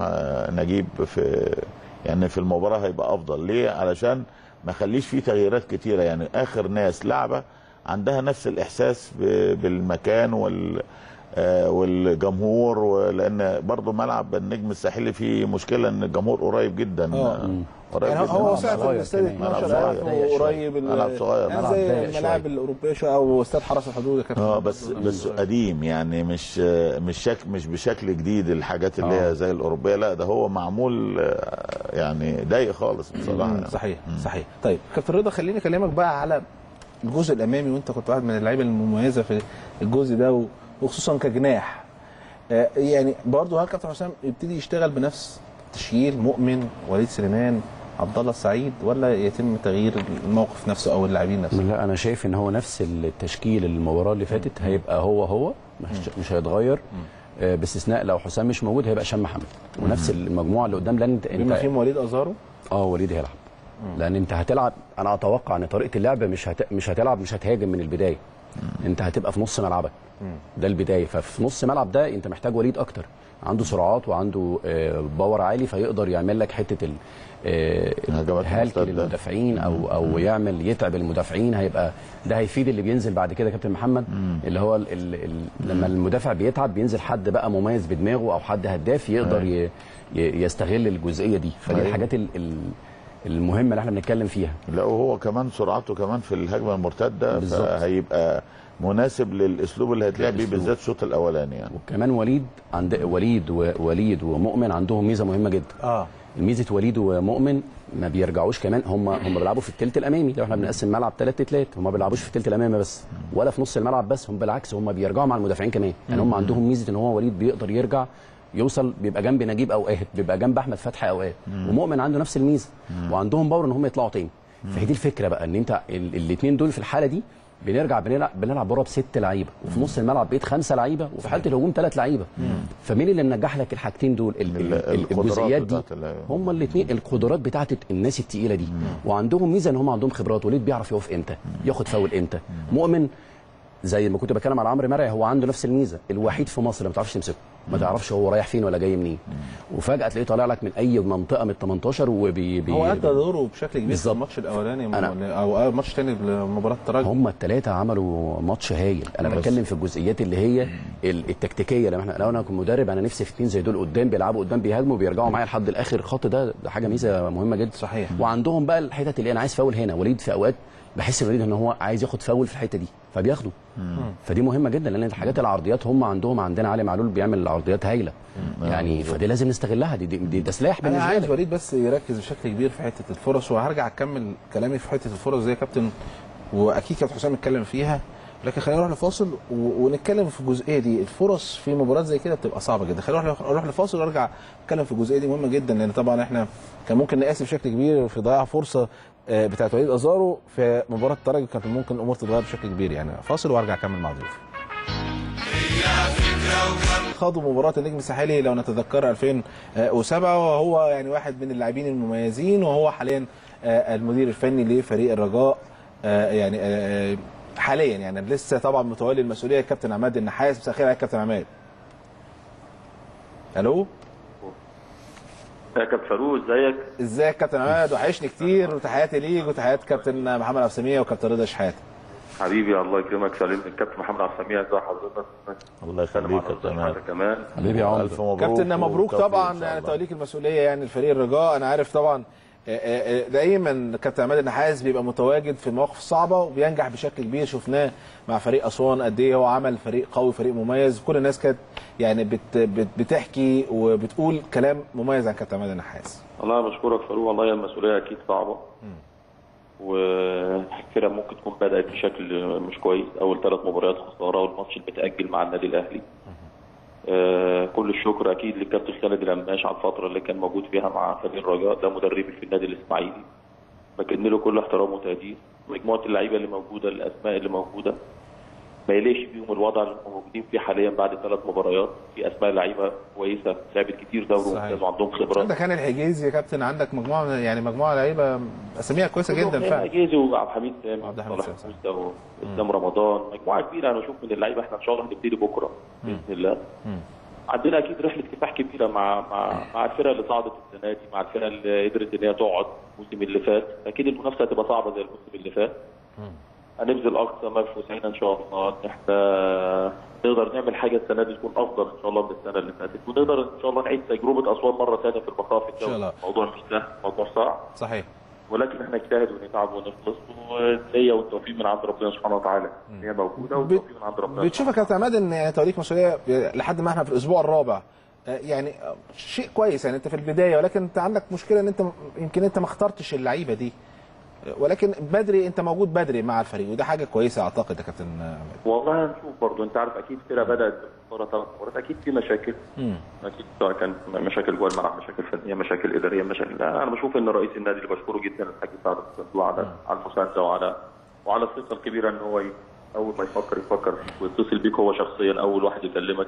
S2: بنجيب في يعني في المباراه هيبقى افضل ليه علشان ما خليش فيه تغييرات كتيره يعني اخر ناس لعبه عندها نفس الاحساس ب- بالمكان وال آه، والجمهور ولان برضه ملعب النجم الساحلي فيه مشكله ان الجمهور قريب جدا
S1: آه.
S2: قريب
S1: يعني
S2: جدا
S1: هو
S3: ملعب
S1: سقف
S3: صغير
S1: الاستاد
S3: كمان.
S1: 12
S2: ملعب
S1: ألف
S3: صغير.
S1: وقريب ال-
S2: ملعب صغير.
S1: يعني
S3: ملعب
S1: زي
S3: ضيق
S1: الملاعب
S3: شوية.
S1: الاوروبيه شويه او استاد حرس الحدود يا كابتن
S2: اه بس بس قديم يعني مش مش شك مش بشكل جديد الحاجات اللي
S3: آه.
S2: هي زي الاوروبيه لا ده هو معمول آه، يعني ضيق خالص بصراحه
S1: مم،
S2: يعني.
S1: صحيح صحيح طيب كابتن رضا خليني اكلمك بقى على الجزء الامامي وانت كنت واحد من اللعيبه المميزه في الجزء ده و- وخصوصا كجناح آه، يعني برضه هل كابتن حسام يبتدي يشتغل بنفس تشكيل مؤمن وليد سليمان عبد الله السعيد ولا يتم تغيير الموقف نفسه او اللاعبين نفسهم
S3: لا انا شايف ان هو نفس التشكيل المباراه اللي فاتت هيبقى هو هو مش, مش هيتغير آه، باستثناء لو حسام مش موجود هيبقى هشام محمد ونفس المجموعه اللي قدام لان انت
S1: بما
S3: انت
S1: فيهم وليد ازارو
S3: اه وليد هيلعب لان انت هتلعب انا اتوقع ان طريقه اللعب مش هت... مش هتلعب مش هتهاجم من البدايه انت هتبقى في نص ملعبك ده البدايه ففي نص ملعب ده انت محتاج وليد اكتر عنده سرعات وعنده آه، باور عالي فيقدر يعمل لك حته ال آه،
S2: الهجمات
S3: الهلك
S2: المرتدة.
S3: للمدافعين او او يعمل يتعب المدافعين هيبقى ده هيفيد اللي بينزل بعد كده كابتن محمد اللي هو ال ال ال لما المدافع بيتعب بينزل حد بقى مميز بدماغه او حد هداف يقدر ي ي يستغل الجزئيه دي فدي
S2: أيوة.
S3: الحاجات ال ال المهمه اللي احنا بنتكلم فيها
S2: لا وهو كمان سرعته كمان في الهجمه المرتده
S3: بالظبط.
S2: فهيبقى مناسب للاسلوب اللي هيتلعب بيه
S3: الأسلوب.
S2: بالذات الشوط الاولاني يعني
S3: وكمان وليد عند وليد ووليد ومؤمن عندهم ميزه مهمه جدا
S1: اه
S3: ميزه وليد ومؤمن ما بيرجعوش كمان هم هم بيلعبوا في الثلث الامامي لو احنا بنقسم الملعب ثلاث تلات هم ما بيلعبوش في الثلث الامامي بس ولا في نص الملعب بس هم بالعكس هم بيرجعوا مع المدافعين كمان يعني هم عندهم ميزه ان هو وليد بيقدر يرجع يوصل بيبقى جنب نجيب اوقات بيبقى جنب احمد فتحي اوقات ومؤمن عنده نفس الميزه وعندهم باور ان هم يطلعوا تاني فهي دي الفكره بقى ان انت الاثنين دول في الحاله دي بنرجع بنلعب بنلعب بره بست لعيبه وفي نص الملعب بقيت خمسه لعيبه وفي حاله الهجوم ثلاث لعيبه فمين اللي منجح لك الحاجتين دول ال- ال-
S2: ال-
S3: ال-
S2: القدرات
S3: الجزئيات دي
S2: بتاعت اللعيبة.
S3: هم الاثنين القدرات بتاعت الناس التقيله دي وعندهم ميزه ان هم عندهم خبرات وليد بيعرف يقف امتى ياخد فاول امتى مؤمن زي ما كنت بتكلم على عمرو مرعي هو عنده نفس الميزه الوحيد في مصر اللي ما تعرفش تمسكه ما تعرفش هو رايح فين ولا جاي منين وفجاه تلاقيه طالع لك من اي منطقه من ال 18 وبي بي
S1: هو ادى دوره بشكل كبير في
S3: بالظبط.
S1: الماتش الاولاني
S3: أنا-
S1: او أو ماتش تاني لمباراه الترجي
S3: هم الثلاثه عملوا ماتش هايل انا
S1: بس.
S3: بتكلم في الجزئيات اللي هي ال- التكتيكيه لما احنا لو انا كنت مدرب انا نفسي في اثنين زي دول قدام بيلعبوا قدام بيهاجموا بيرجعوا معايا لحد الاخر الخط ده ده حاجه ميزه مهمه جدا
S1: صحيح.
S3: وعندهم بقى الحتت اللي انا عايز فاول هنا وليد في اوقات بحس وليد ان هو عايز ياخد فاول في الحته دي فبياخده فدي مهمه جدا لان الحاجات العرضيات هم عندهم عندنا علي معلول بيعمل عرضيات هايله يعني فدي لازم نستغلها دي, دي, دي ده سلاح
S1: انا
S3: بالنسبه
S1: عايز
S3: لك
S1: وليد بس يركز بشكل كبير في حته الفرص وهرجع اكمل كلامي في حته الفرص دي يا كابتن واكيد كابتن حسام اتكلم فيها لكن خلينا نروح لفاصل و- ونتكلم في الجزئيه دي الفرص في مباريات زي كده بتبقى صعبه جدا خلينا نروح نروح لفاصل وارجع اتكلم في الجزئيه دي مهمه جدا لان طبعا احنا كان ممكن نقاسي بشكل كبير في ضياع فرصه آه، بتاعت وليد ازارو في مباراه الترجي كانت ممكن الامور تتغير بشكل كبير يعني فاصل وارجع اكمل مع ضيوفي خاضوا مباراة النجم الساحلي لو نتذكر 2007 وهو يعني واحد من اللاعبين المميزين وهو حاليا آه، المدير الفني لفريق الرجاء آه، يعني آه، حاليا يعني لسه طبعا متولي المسؤوليه الكابتن عماد النحاس مساء الخير عليك يا كابتن عماد الو
S4: يا كابتن فاروق ازيك؟
S1: ازيك يا كابتن عماد وحشني كتير وتحياتي ليك وتحيات كابتن محمد عبد السميع وكابتن رضا شحاته
S4: حبيبي الله يكرمك سلام الكابتن محمد عبد السميع ازي حضرتك؟
S2: الله
S4: سلام
S2: يخليك
S4: على
S2: يا كابتن
S4: حضرتك
S2: عماد.
S4: كمان
S3: حبيبي يا عمر
S2: الف مبروك
S1: كابتن مبروك
S2: والتوفيق
S1: طبعا
S2: إن شاء
S1: يعني
S2: الله.
S1: توليك المسؤوليه يعني لفريق الرجاء انا عارف طبعا آه، آه، آه، دايما كابتن عماد النحاس بيبقى متواجد في المواقف الصعبه وبينجح بشكل كبير شفناه مع فريق اسوان قد ايه هو عمل فريق قوي فريق مميز كل الناس كانت يعني بت بت بتحكي وبتقول كلام مميز عن كابتن عماد النحاس
S4: والله أنا بشكرك فاروق والله المسؤوليه اكيد صعبه والفرقه ممكن تكون بدات بشكل مش كويس اول ثلاث مباريات خساره والماتش اللي بتاجل مع النادي الاهلي آه، كل الشكر اكيد للكابتن خالد القماش على الفتره اللي كان موجود فيها مع فريق الرجاء ده مدربي في النادي الاسماعيلي بكن له كل احترام وتقدير مجموعه اللعيبه اللي موجوده الاسماء اللي موجوده ما يليش بيهم الوضع اللي هم موجودين فيه حاليا بعد ثلاث مباريات في اسماء لعيبه كويسه لعبت كتير دوري
S1: صحيح.
S4: ممتاز وعندهم خبرات
S1: عندك هاني الحجيزي يا كابتن عندك مجموعه يعني مجموعه لعيبه اساميها كويسه جدا فعلا
S4: جيزي وعبد الحميد سامي
S1: عبد الحميد
S4: وصالح
S1: سامي.
S4: موسى واسلام رمضان مجموعه كبيره انا بشوف من اللعيبه احنا ان شاء الله هنبتدي بكره باذن الله عندنا اكيد رحله كفاح كبيره مع مع مع الفرق اللي صعدت السنه دي مع الفرق اللي قدرت ان هي تقعد الموسم اللي فات اكيد المنافسه هتبقى صعبه زي الموسم اللي فات هنبذل اقصى ما في وسعنا ان شاء الله ان احنا نقدر نعمل حاجه السنه دي تكون افضل ان شاء الله من السنه اللي فاتت ونقدر ان شاء الله نعيد تجربه اسوان مره ثانيه في البقاء في
S1: شاء
S4: الدوري
S1: الله.
S4: الموضوع مش سهل موضوع صعب
S1: صحيح
S4: ولكن احنا نجتهد ونتعب ونخلص والنية والتوفيق من عند ربنا سبحانه وتعالى هي موجوده والتوفيق من عند ربنا
S1: بتشوف يا كابتن عماد ان يعني توليك مسؤوليه لحد ما احنا في الاسبوع الرابع آه، يعني آه، شيء كويس يعني انت في البدايه ولكن انت عندك مشكله ان انت م- يمكن انت ما اخترتش اللعيبه دي آه، ولكن بدري انت موجود بدري مع الفريق وده حاجه كويسه اعتقد يا كابتن عماد
S4: والله هنشوف برضه انت عارف اكيد فرقه بدات بمباراه ثلاث مباريات اكيد في مشاكل
S1: مم.
S4: اكيد سواء كان مشاكل جوه الملعب مشاكل فنيه مشاكل اداريه مشاكل لا انا بشوف ان رئيس النادي اللي بشكره جدا الحاج سعد الصندوق على على المسانده وعلى وعلى الثقه الكبيره ان هو ي- اول ما يفكر يفكر فيك ويتصل بيك هو شخصيا اول واحد يكلمك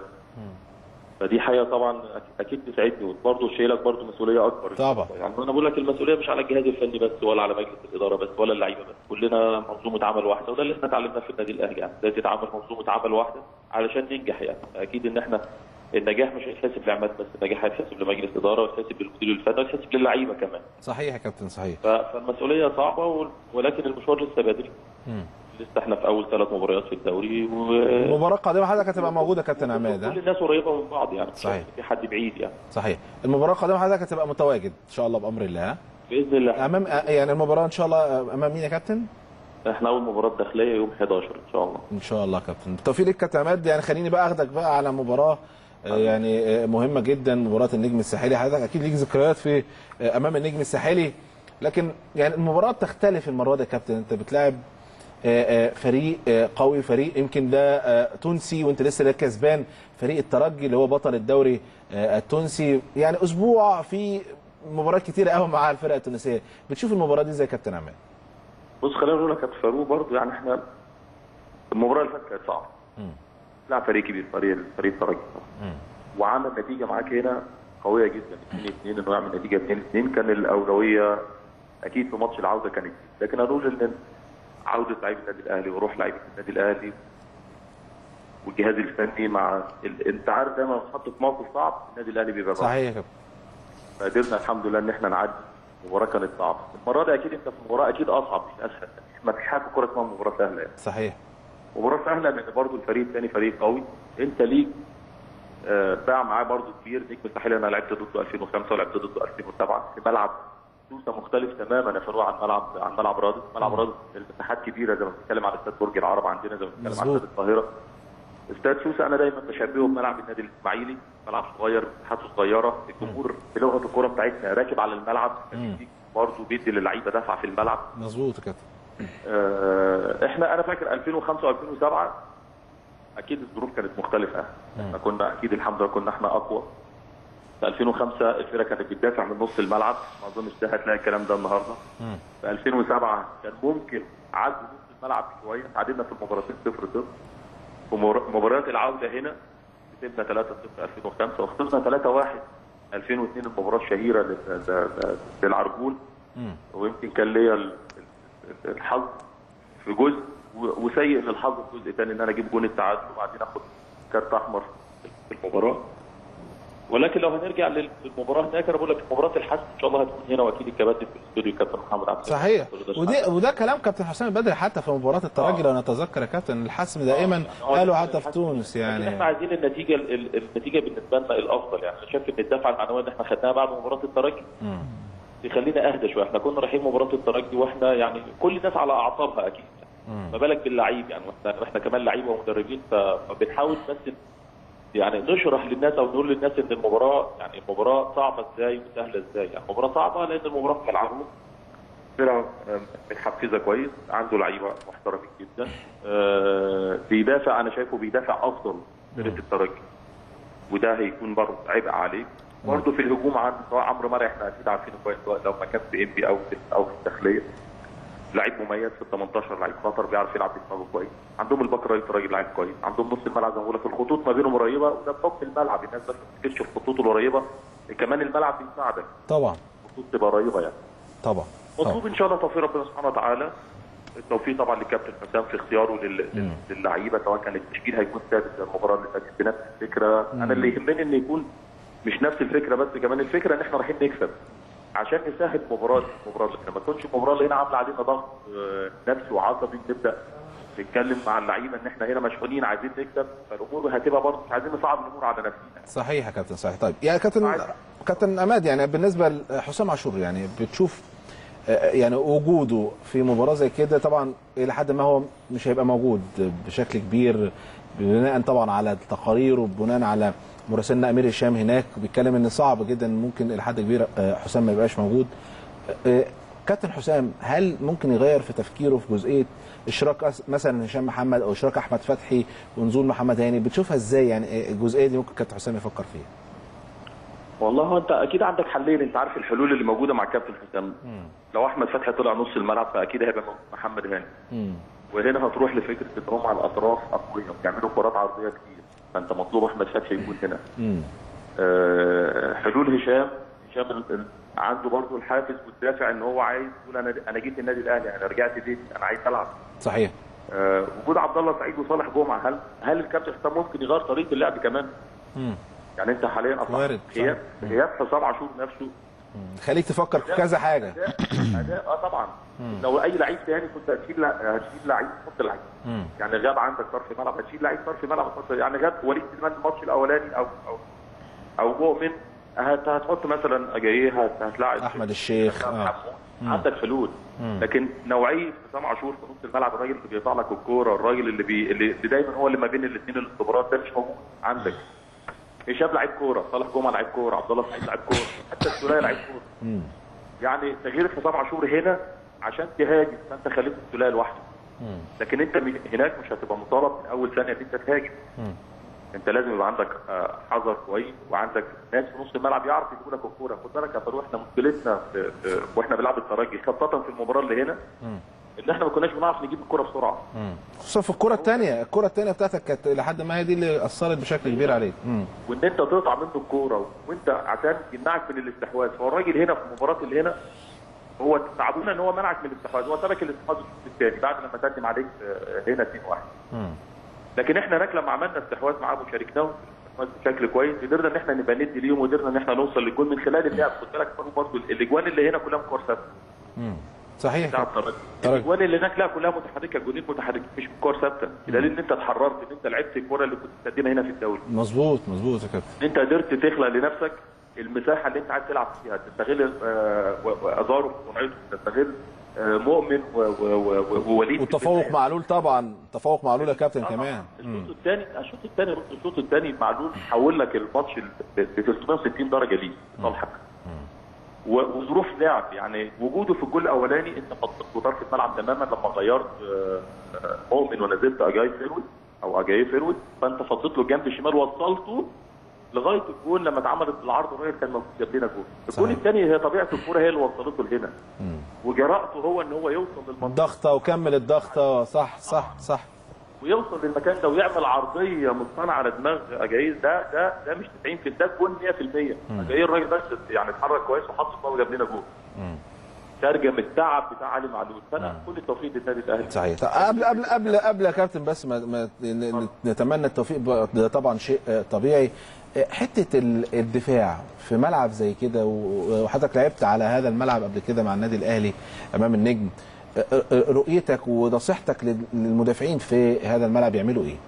S4: فدي حاجه طبعا أك- اكيد تسعدني وبرضه شايلك برضه مسؤوليه اكبر
S1: طبعا.
S4: يعني انا بقول لك المسؤوليه مش على الجهاز الفني بس ولا على مجلس الاداره بس ولا اللعيبه بس كلنا منظومه عمل واحده وده اللي احنا اتعلمناه في النادي الاهلي يعني ازاي تتعامل منظومه عمل واحده علشان ننجح يعني اكيد ان احنا النجاح مش هيتحسب لعماد بس النجاح هيتحسب لمجلس اداره ويتحسب للمدير الفني ويتحسب للعيبه كمان
S1: صحيح يا كابتن صحيح
S4: ف- فالمسؤوليه صعبه وال- ولكن المشوار لسه بدري لسه احنا في اول ثلاث مباريات في الدوري و
S1: المباراه القادمه حضرتك هتبقى موجوده يا كابتن عماد
S4: كل
S1: ها؟
S4: الناس قريبه من بعض يعني
S1: صحيح.
S4: في حد بعيد يعني
S1: صحيح المباراه القادمه حضرتك هتبقى متواجد ان شاء الله بامر الله ها؟
S4: باذن الله
S1: امام آه، يعني المباراه ان شاء الله آه، امام مين يا كابتن
S4: احنا اول مباراه داخليه يوم 11 ان شاء الله
S1: ان شاء الله يا كابتن بالتوفيق لك كابتن عماد يعني خليني بقى اخدك بقى على مباراه آه، يعني آه، مهمه جدا مباراه النجم الساحلي حضرتك اكيد ليك ذكريات في آه، امام النجم الساحلي لكن يعني المباراه بتختلف المره دي يا كابتن انت بتلاعب آه، آه، فريق آه، قوي فريق يمكن ده آه، تونسي وانت لسه ده كسبان فريق الترجي اللي هو بطل الدوري آه، التونسي يعني اسبوع في مباريات كتيره قوي مع الفرقه التونسيه بتشوف المباراه دي ازاي يا كابتن عماد
S4: بص خلينا نقول لك يا كابتن فاروق برضه يعني احنا المباراه اللي فاتت كانت صعبه لا فريق كبير فريق فريق الترجي وعمل نتيجه معاك هنا قويه جدا 2 2 انه يعمل نتيجه 2 2 كان الاولويه اكيد في ماتش العوده كانت لكن اقول ان عوده لعيبه النادي الاهلي وروح لعيبه النادي الاهلي والجهاز الفني مع ال... انت عارف دايما لما تتحط في موقف صعب النادي الاهلي بيبقى ضعيف.
S1: صحيح يا كابتن
S4: فقدرنا الحمد لله ان احنا نعدي المباراه كانت صعبه المره دي اكيد انت في مباراه اكيد اصعب مش اسهل ما فيش حاجه في الكوره اسمها مباراه سهله يعني
S1: صحيح
S4: مباراه سهله لان برضو الفريق الثاني فريق قوي انت ليك آه، باع معاه برضو كبير نجم الساحلي انا لعبت ضده 2005 ولعبت ضده 2007 في ملعب سوسه مختلف تماما يا فاروق عن ملعب عن ملعب رادس ملعب رادس المساحات كبيره زي ما بنتكلم على استاد برج العرب عندنا زي ما بنتكلم على
S1: مظبوط.
S4: استاد القاهره استاد سوسه انا دايما بشبهه بملعب النادي الاسماعيلي ملعب صغير مساحاته صغيره الجمهور بلغه الكوره بتاعتنا راكب على الملعب برضه بيدي للعيبه دفعه في الملعب
S1: مظبوط يا كابتن
S4: آه، احنا انا فاكر 2005 و2007 اكيد الظروف كانت مختلفه احنا كنا اكيد الحمد لله كنا احنا اقوى في 2005 الفرقه كانت بتدافع من نص الملعب ما اظنش ده هتلاقي الكلام ده النهارده في 2007 كان ممكن عدوا نص الملعب شويه تعادلنا في المباراتين 0 0 في مبار- مباريات العوده هنا كسبنا 3 0 2005 وخسرنا 3 1 2002 المباراه الشهيره لل- لل- للعرجول ويمكن كان ليا ال- ال- الحظ في جزء و- وسيء للحظ في جزء ثاني ان انا اجيب جون التعادل وبعدين اخد كارت احمر في المباراه ولكن لو هنرجع لل- للمباراه هناك انا بقول لك مباراه الحسم ان شاء الله هتكون هنا واكيد الكباتن في الاستوديو الكابتن محمد عبد الفتاح.
S1: صحيح
S4: ورضا
S1: ودي
S4: شحاتة.
S1: وده كلام كابتن حسام البدري حتى في مباراه الترجي لو نتذكر يا كابتن الحسم دائما
S4: آه،
S1: قالوا
S4: آه،
S1: حتى في
S4: الحسم.
S1: تونس
S4: لكن احنا
S1: يعني
S4: عايزين النتيجه ال- ال- النتيجه بالنسبه لنا الافضل يعني انا شايف ان الدفعه المعنويه اللي احنا خدناها بعد مباراه الترجي تخلينا اهدى شويه احنا كنا رايحين مباراه الترجي واحنا يعني كل الناس على اعصابها اكيد ما بالك باللعيب يعني واحنا احنا كمان لعيبه ومدربين ف- فبنحاول بس يعني نشرح للناس او نقول للناس ان المباراه يعني المباراه صعبه ازاي وسهله ازاي يعني المباراه صعبه لان المباراه في ملعبهم فرقه آه، متحفزه كويس عنده لعيبه محترمين جدا آه، بيدافع انا شايفه بيدافع افضل فرقه الترجي وده هيكون برضه عبء عليك برضه في الهجوم عن سواء عمرو مرعي احنا اكيد عارفينه كويس سواء لو ما كان في ام بي او في او في الداخليه لعيب مميز في ال 18 لعيب خطر بيعرف يلعب بدماغه كويس عندهم الباك رايت راجل لعيب كويس عندهم نص الملعب زي ما بقول لك الخطوط ما بينهم قريبه وده بحكم الملعب الناس بس ما تفتكرش الخطوط القريبه كمان الملعب بيساعدك
S1: طبعا
S4: الخطوط تبقى قريبه يعني
S1: طبعا طبعا.
S4: مطلوب ان شاء الله توفيق ربنا سبحانه وتعالى التوفيق طبعا للكابتن حسام في اختياره لل- لل- للعيبه سواء كان التشكيل هيكون ثابت زي المباراه اللي فاتت بنفس الفكره انا اللي يهمني ان يكون مش نفس الفكره بس كمان الفكره ان احنا رايحين نكسب عشان نسهل مباراه المباراه اللي ما تكونش المباراه اللي هنا عامله علينا ضغط آه، نفسي وعصبي نبدا نتكلم مع اللعيبه ان احنا هنا مشغولين عايزين نكسب فالامور هتبقى برضه مش عايزين نصعب الامور على نفسنا
S1: صحيح يا كابتن صحيح طيب يعني كابتن
S4: عايز-
S1: كابتن عماد يعني بالنسبه لحسام عاشور يعني بتشوف آه، يعني وجوده في مباراه زي كده طبعا الى حد ما هو مش هيبقى موجود بشكل كبير بناء طبعا على التقارير وبناء على مراسلنا امير هشام هناك بيتكلم ان صعب جدا ممكن الى حد كبير آه، حسام ما يبقاش موجود آه، كابتن حسام هل ممكن يغير في تفكيره في جزئيه اشراك أس- مثلا هشام محمد او اشراك احمد فتحي ونزول محمد هاني بتشوفها ازاي يعني آه، الجزئيه دي ممكن كابتن حسام يفكر فيها
S4: والله هو انت اكيد عندك حلين انت عارف الحلول اللي موجوده مع كابتن حسام لو احمد فتحي طلع نص الملعب فاكيد هيبقى موجود محمد هاني وهنا هتروح لفكره ان هم على الاطراف اقوياء وبيعملوا كرات عرضيه كتير فانت مطلوب احمد فتحي يكون هنا آه، حلول هشام هشام ال- ال- عنده برضه الحافز والدافع ان هو عايز يقول انا انا جيت النادي الاهلي انا رجعت بيتي انا عايز العب
S1: صحيح
S4: آه، وجود عبد الله سعيد وصالح جمعه هل هل الكابتن حسام ممكن يغير طريقه اللعب كمان؟ يعني انت حاليا اصلا
S1: وارد، صح.
S4: غياب غياب حسام عاشور نفسه
S1: خليك تفكر في كذا حاجه
S4: اداء اداء اه طبعا لو اي لعيب تاني كنت هتشيل هتشيل لعيب تحط لعيب يعني غاب عندك طرف ملعب هتشيل لعيب طرف ملعب هتحط يعني غاب وليد سليمان الماتش الاولاني او او او مؤمن هت- هتحط مثلا اجاييه هت- هتلاعب
S1: احمد الشيخ اه
S4: حمود. عندك حلول لكن نوعيه حسام عاشور في نص الملعب الراجل اللي بيقطع لك الكوره الراجل اللي بي... اللي اللي دايما هو اللي ما بين الاثنين الاختبارات ده مش موجود عندك هشام لعيب كوره صالح جمعه لعيب كوره عبد الله سعيد لعيب كوره حتى السوليه لعيب كوره يعني تغيير حسام عاشور هنا عشان تهاجم فانت خليت السوليه لوحده لكن انت من- هناك مش هتبقى مطالب من اول ثانيه ان انت تهاجم انت لازم يبقى عندك آه، حذر كويس وعندك ناس في نص الملعب يعرف يجيبوا لك الكوره خد بالك يا فاروق احنا مشكلتنا في في واحنا بنلعب الترجي خاصه في المباراه اللي هنا ان احنا ما كناش بنعرف نجيب الكوره بسرعه
S1: خصوصا في الكره الثانيه الكره الثانيه بتاعتك كانت لحد ما هي دي اللي اثرت بشكل كبير عليك مم.
S4: وان انت تقطع منه الكوره وانت عشان يمنعك من الاستحواذ هو الراجل هنا في المباراه اللي هنا هو تعبونا ان هو منعك من الاستحواذ هو ترك الاستحواذ الشوط الثاني بعد لما تقدم عليك آه، هنا 2-1 لكن احنا هناك لما عملنا استحواذ معاهم وشاركناهم في الاستحواذ بشكل كويس قدرنا ان احنا نبقى ندي ليهم وقدرنا ان احنا نوصل للجول من خلال اللعب خد بالك برضه الاجوان اللي هنا كلها كور ثابته
S1: صحيح
S4: بتاع الترجي
S1: ترجي.
S4: الاجوان اللي هناك لا كلها متحركه جولين متحركين مش كور ثابته بدليل ان انت اتحررت ان انت لعبت الكوره اللي كنت بتقدمها هنا في الدوري
S1: مظبوط مظبوط يا كابتن
S4: ان انت قدرت تخلق لنفسك المساحه اللي انت عايز تلعب فيها تستغل آه، و- وازاره وصنعته تستغل آه، مؤمن و- و- و- و- ووليد
S1: والتفوق معلول طبعا تفوق معلول يا كابتن كمان
S4: الشوط الثاني الشوط الثاني بص الشوط الثاني معلول حول لك الماتش ب 360 درجه ليه لصالحك و- وظروف لعب يعني وجوده في الجول الاولاني انت فضلت وطرف الملعب تماما لما غيرت آه، آه، مؤمن ونزلت اجاي فيرود او اجاي فيرود فانت فضلت له الجنب الشمال وصلته لغايه الجول لما اتعملت العرض الراجل كان موجود جاب لنا جول الجول
S1: صحيح.
S4: الثاني هي طبيعه الكوره هي اللي وصلته لهنا وجرأته هو ان هو يوصل للمنطقه
S1: ضغطه وكمل الضغطه صح صح صح
S4: ويوصل للمكان ده ويعمل عرضيه مصطنعه على دماغ اجايز ده ده ده مش 90 في ده جول 100% اجايز الراجل بس يعني اتحرك كويس وحط الكوره وجاب لنا جول ترجم التعب بتاع علي معلول فانا كل التوفيق للنادي الاهلي
S1: صحيح طب قبل قبل قبل قبل يا كابتن بس ما, ما ن- نتمنى التوفيق ب- ده طبعا شيء آه، طبيعي آه، حته ال- الدفاع في ملعب زي كده و- وحضرتك لعبت على هذا الملعب قبل كده مع النادي الاهلي امام النجم آه، آه، رؤيتك ونصيحتك لل- للمدافعين في هذا الملعب يعملوا ايه؟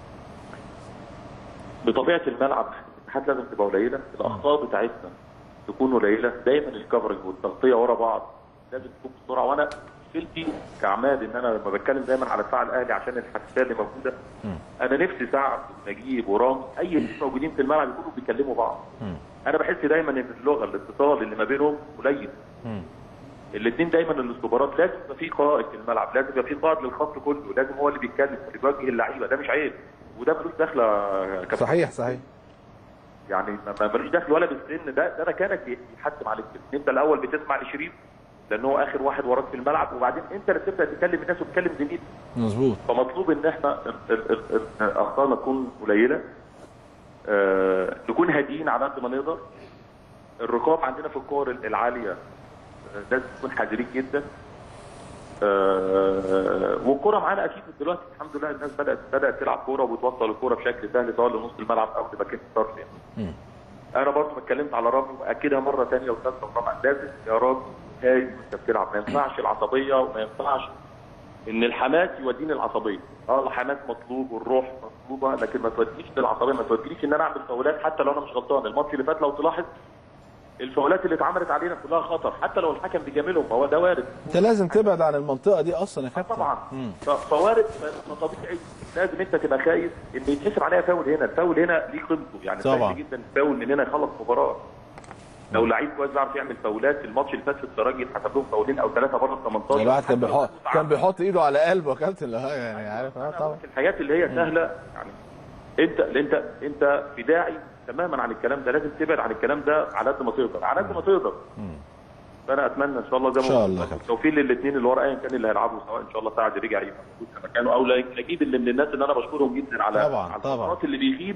S4: بطبيعه الملعب المساحات لازم تبقى قليله الاخطاء بتاعتنا تكون قليله دايما الكفرج والتغطيه ورا بعض لازم تكون بسرعه وانا مشكلتي كعماد ان انا لما بتكلم دايما على دفاع الاهلي عشان الحساسيه اللي موجوده انا نفسي سعد ونجيب ورامي اي اثنين موجودين في الملعب يكونوا بيكلموا بعض انا بحس دايما ان اللغه الاتصال اللي ما بينهم قليل الاثنين دايما الاختبارات لازم يبقى في قائد في الملعب لازم يبقى في قائد للخط كله لازم هو اللي بيتكلم اللي بيوجه اللعيبه ده مش عيب وده ملوش دخله يا كابتن
S1: صحيح صحيح
S4: يعني ما- ما- ملوش دخل ولا بالسن ده ده مكانك يحتم عليك كده انت الاول بتسمع لشريف لان هو اخر واحد وراك في الملعب وبعدين انت اللي تبدا تكلم الناس وتكلم زميلك
S1: مظبوط
S4: فمطلوب ان احنا ال- ال- ال- ال- اخطائنا تكون قليله آه، نكون هاديين على قد ما نقدر الرقابه عندنا في الكور العاليه آه، لازم تكون حذرين جدا آه، والكره معانا اكيد دلوقتي الحمد لله الناس بدات بدات تلعب كوره وبتوصل الكوره بشكل سهل سواء لنص الملعب او لمكان الطرف يعني. انا برضه اتكلمت على رامي واكدها مره ثانيه وثالثه ورابعه لازم يا رامي هادي وانت بتلعب ما ينفعش العصبيه وما ينفعش ان الحماس يوديني العصبيه اه الحماس مطلوب والروح مطلوبه لكن ما تودينيش للعصبيه ما تودينيش ان انا اعمل فاولات حتى لو انا مش غلطان الماتش اللي فات لو تلاحظ الفاولات اللي اتعملت علينا كلها خطر حتى لو الحكم بيجاملهم ما هو ده وارد
S1: انت لازم تبعد عن المنطقه دي اصلا يا كابتن
S4: طبعا ف- فوارد فطبيعي لازم انت تبقى خايف ان يتحسب عليها فاول هنا الفاول هنا ليه قيمته يعني
S1: طبعا.
S4: سهل جدا الفاول من هنا يخلص مباراه لو لعيب كويس بيعرف يعمل فاولات الماتش اللي فات في الترجي اتحسب لهم فاولين او ثلاثه بره ال 18
S1: الواحد كان
S4: حتى لو
S1: بيحط
S4: كانوا
S1: كان بيحط ايده على قلبه يا كابتن لا يعني عارف اه طبعا
S4: في الحاجات اللي هي سهله يعني انت انت انت في داعي تماما عن الكلام ده لازم تبعد عن الكلام ده على قد ما تقدر على قد ما تقدر فانا اتمنى ان شاء الله زي ما
S1: إن شاء
S4: قلت
S1: الله كابتن.
S4: التوفيق للاثنين اللي ورا ايا كان اللي هيلعبوا سواء ان شاء الله سعد رجع يبقى موجود في مكانه او لا- نجيب اللي من الناس اللي انا بشكرهم جدا على
S1: طبعاً،
S4: على
S1: طبعاً.
S4: الفترات اللي بيغيب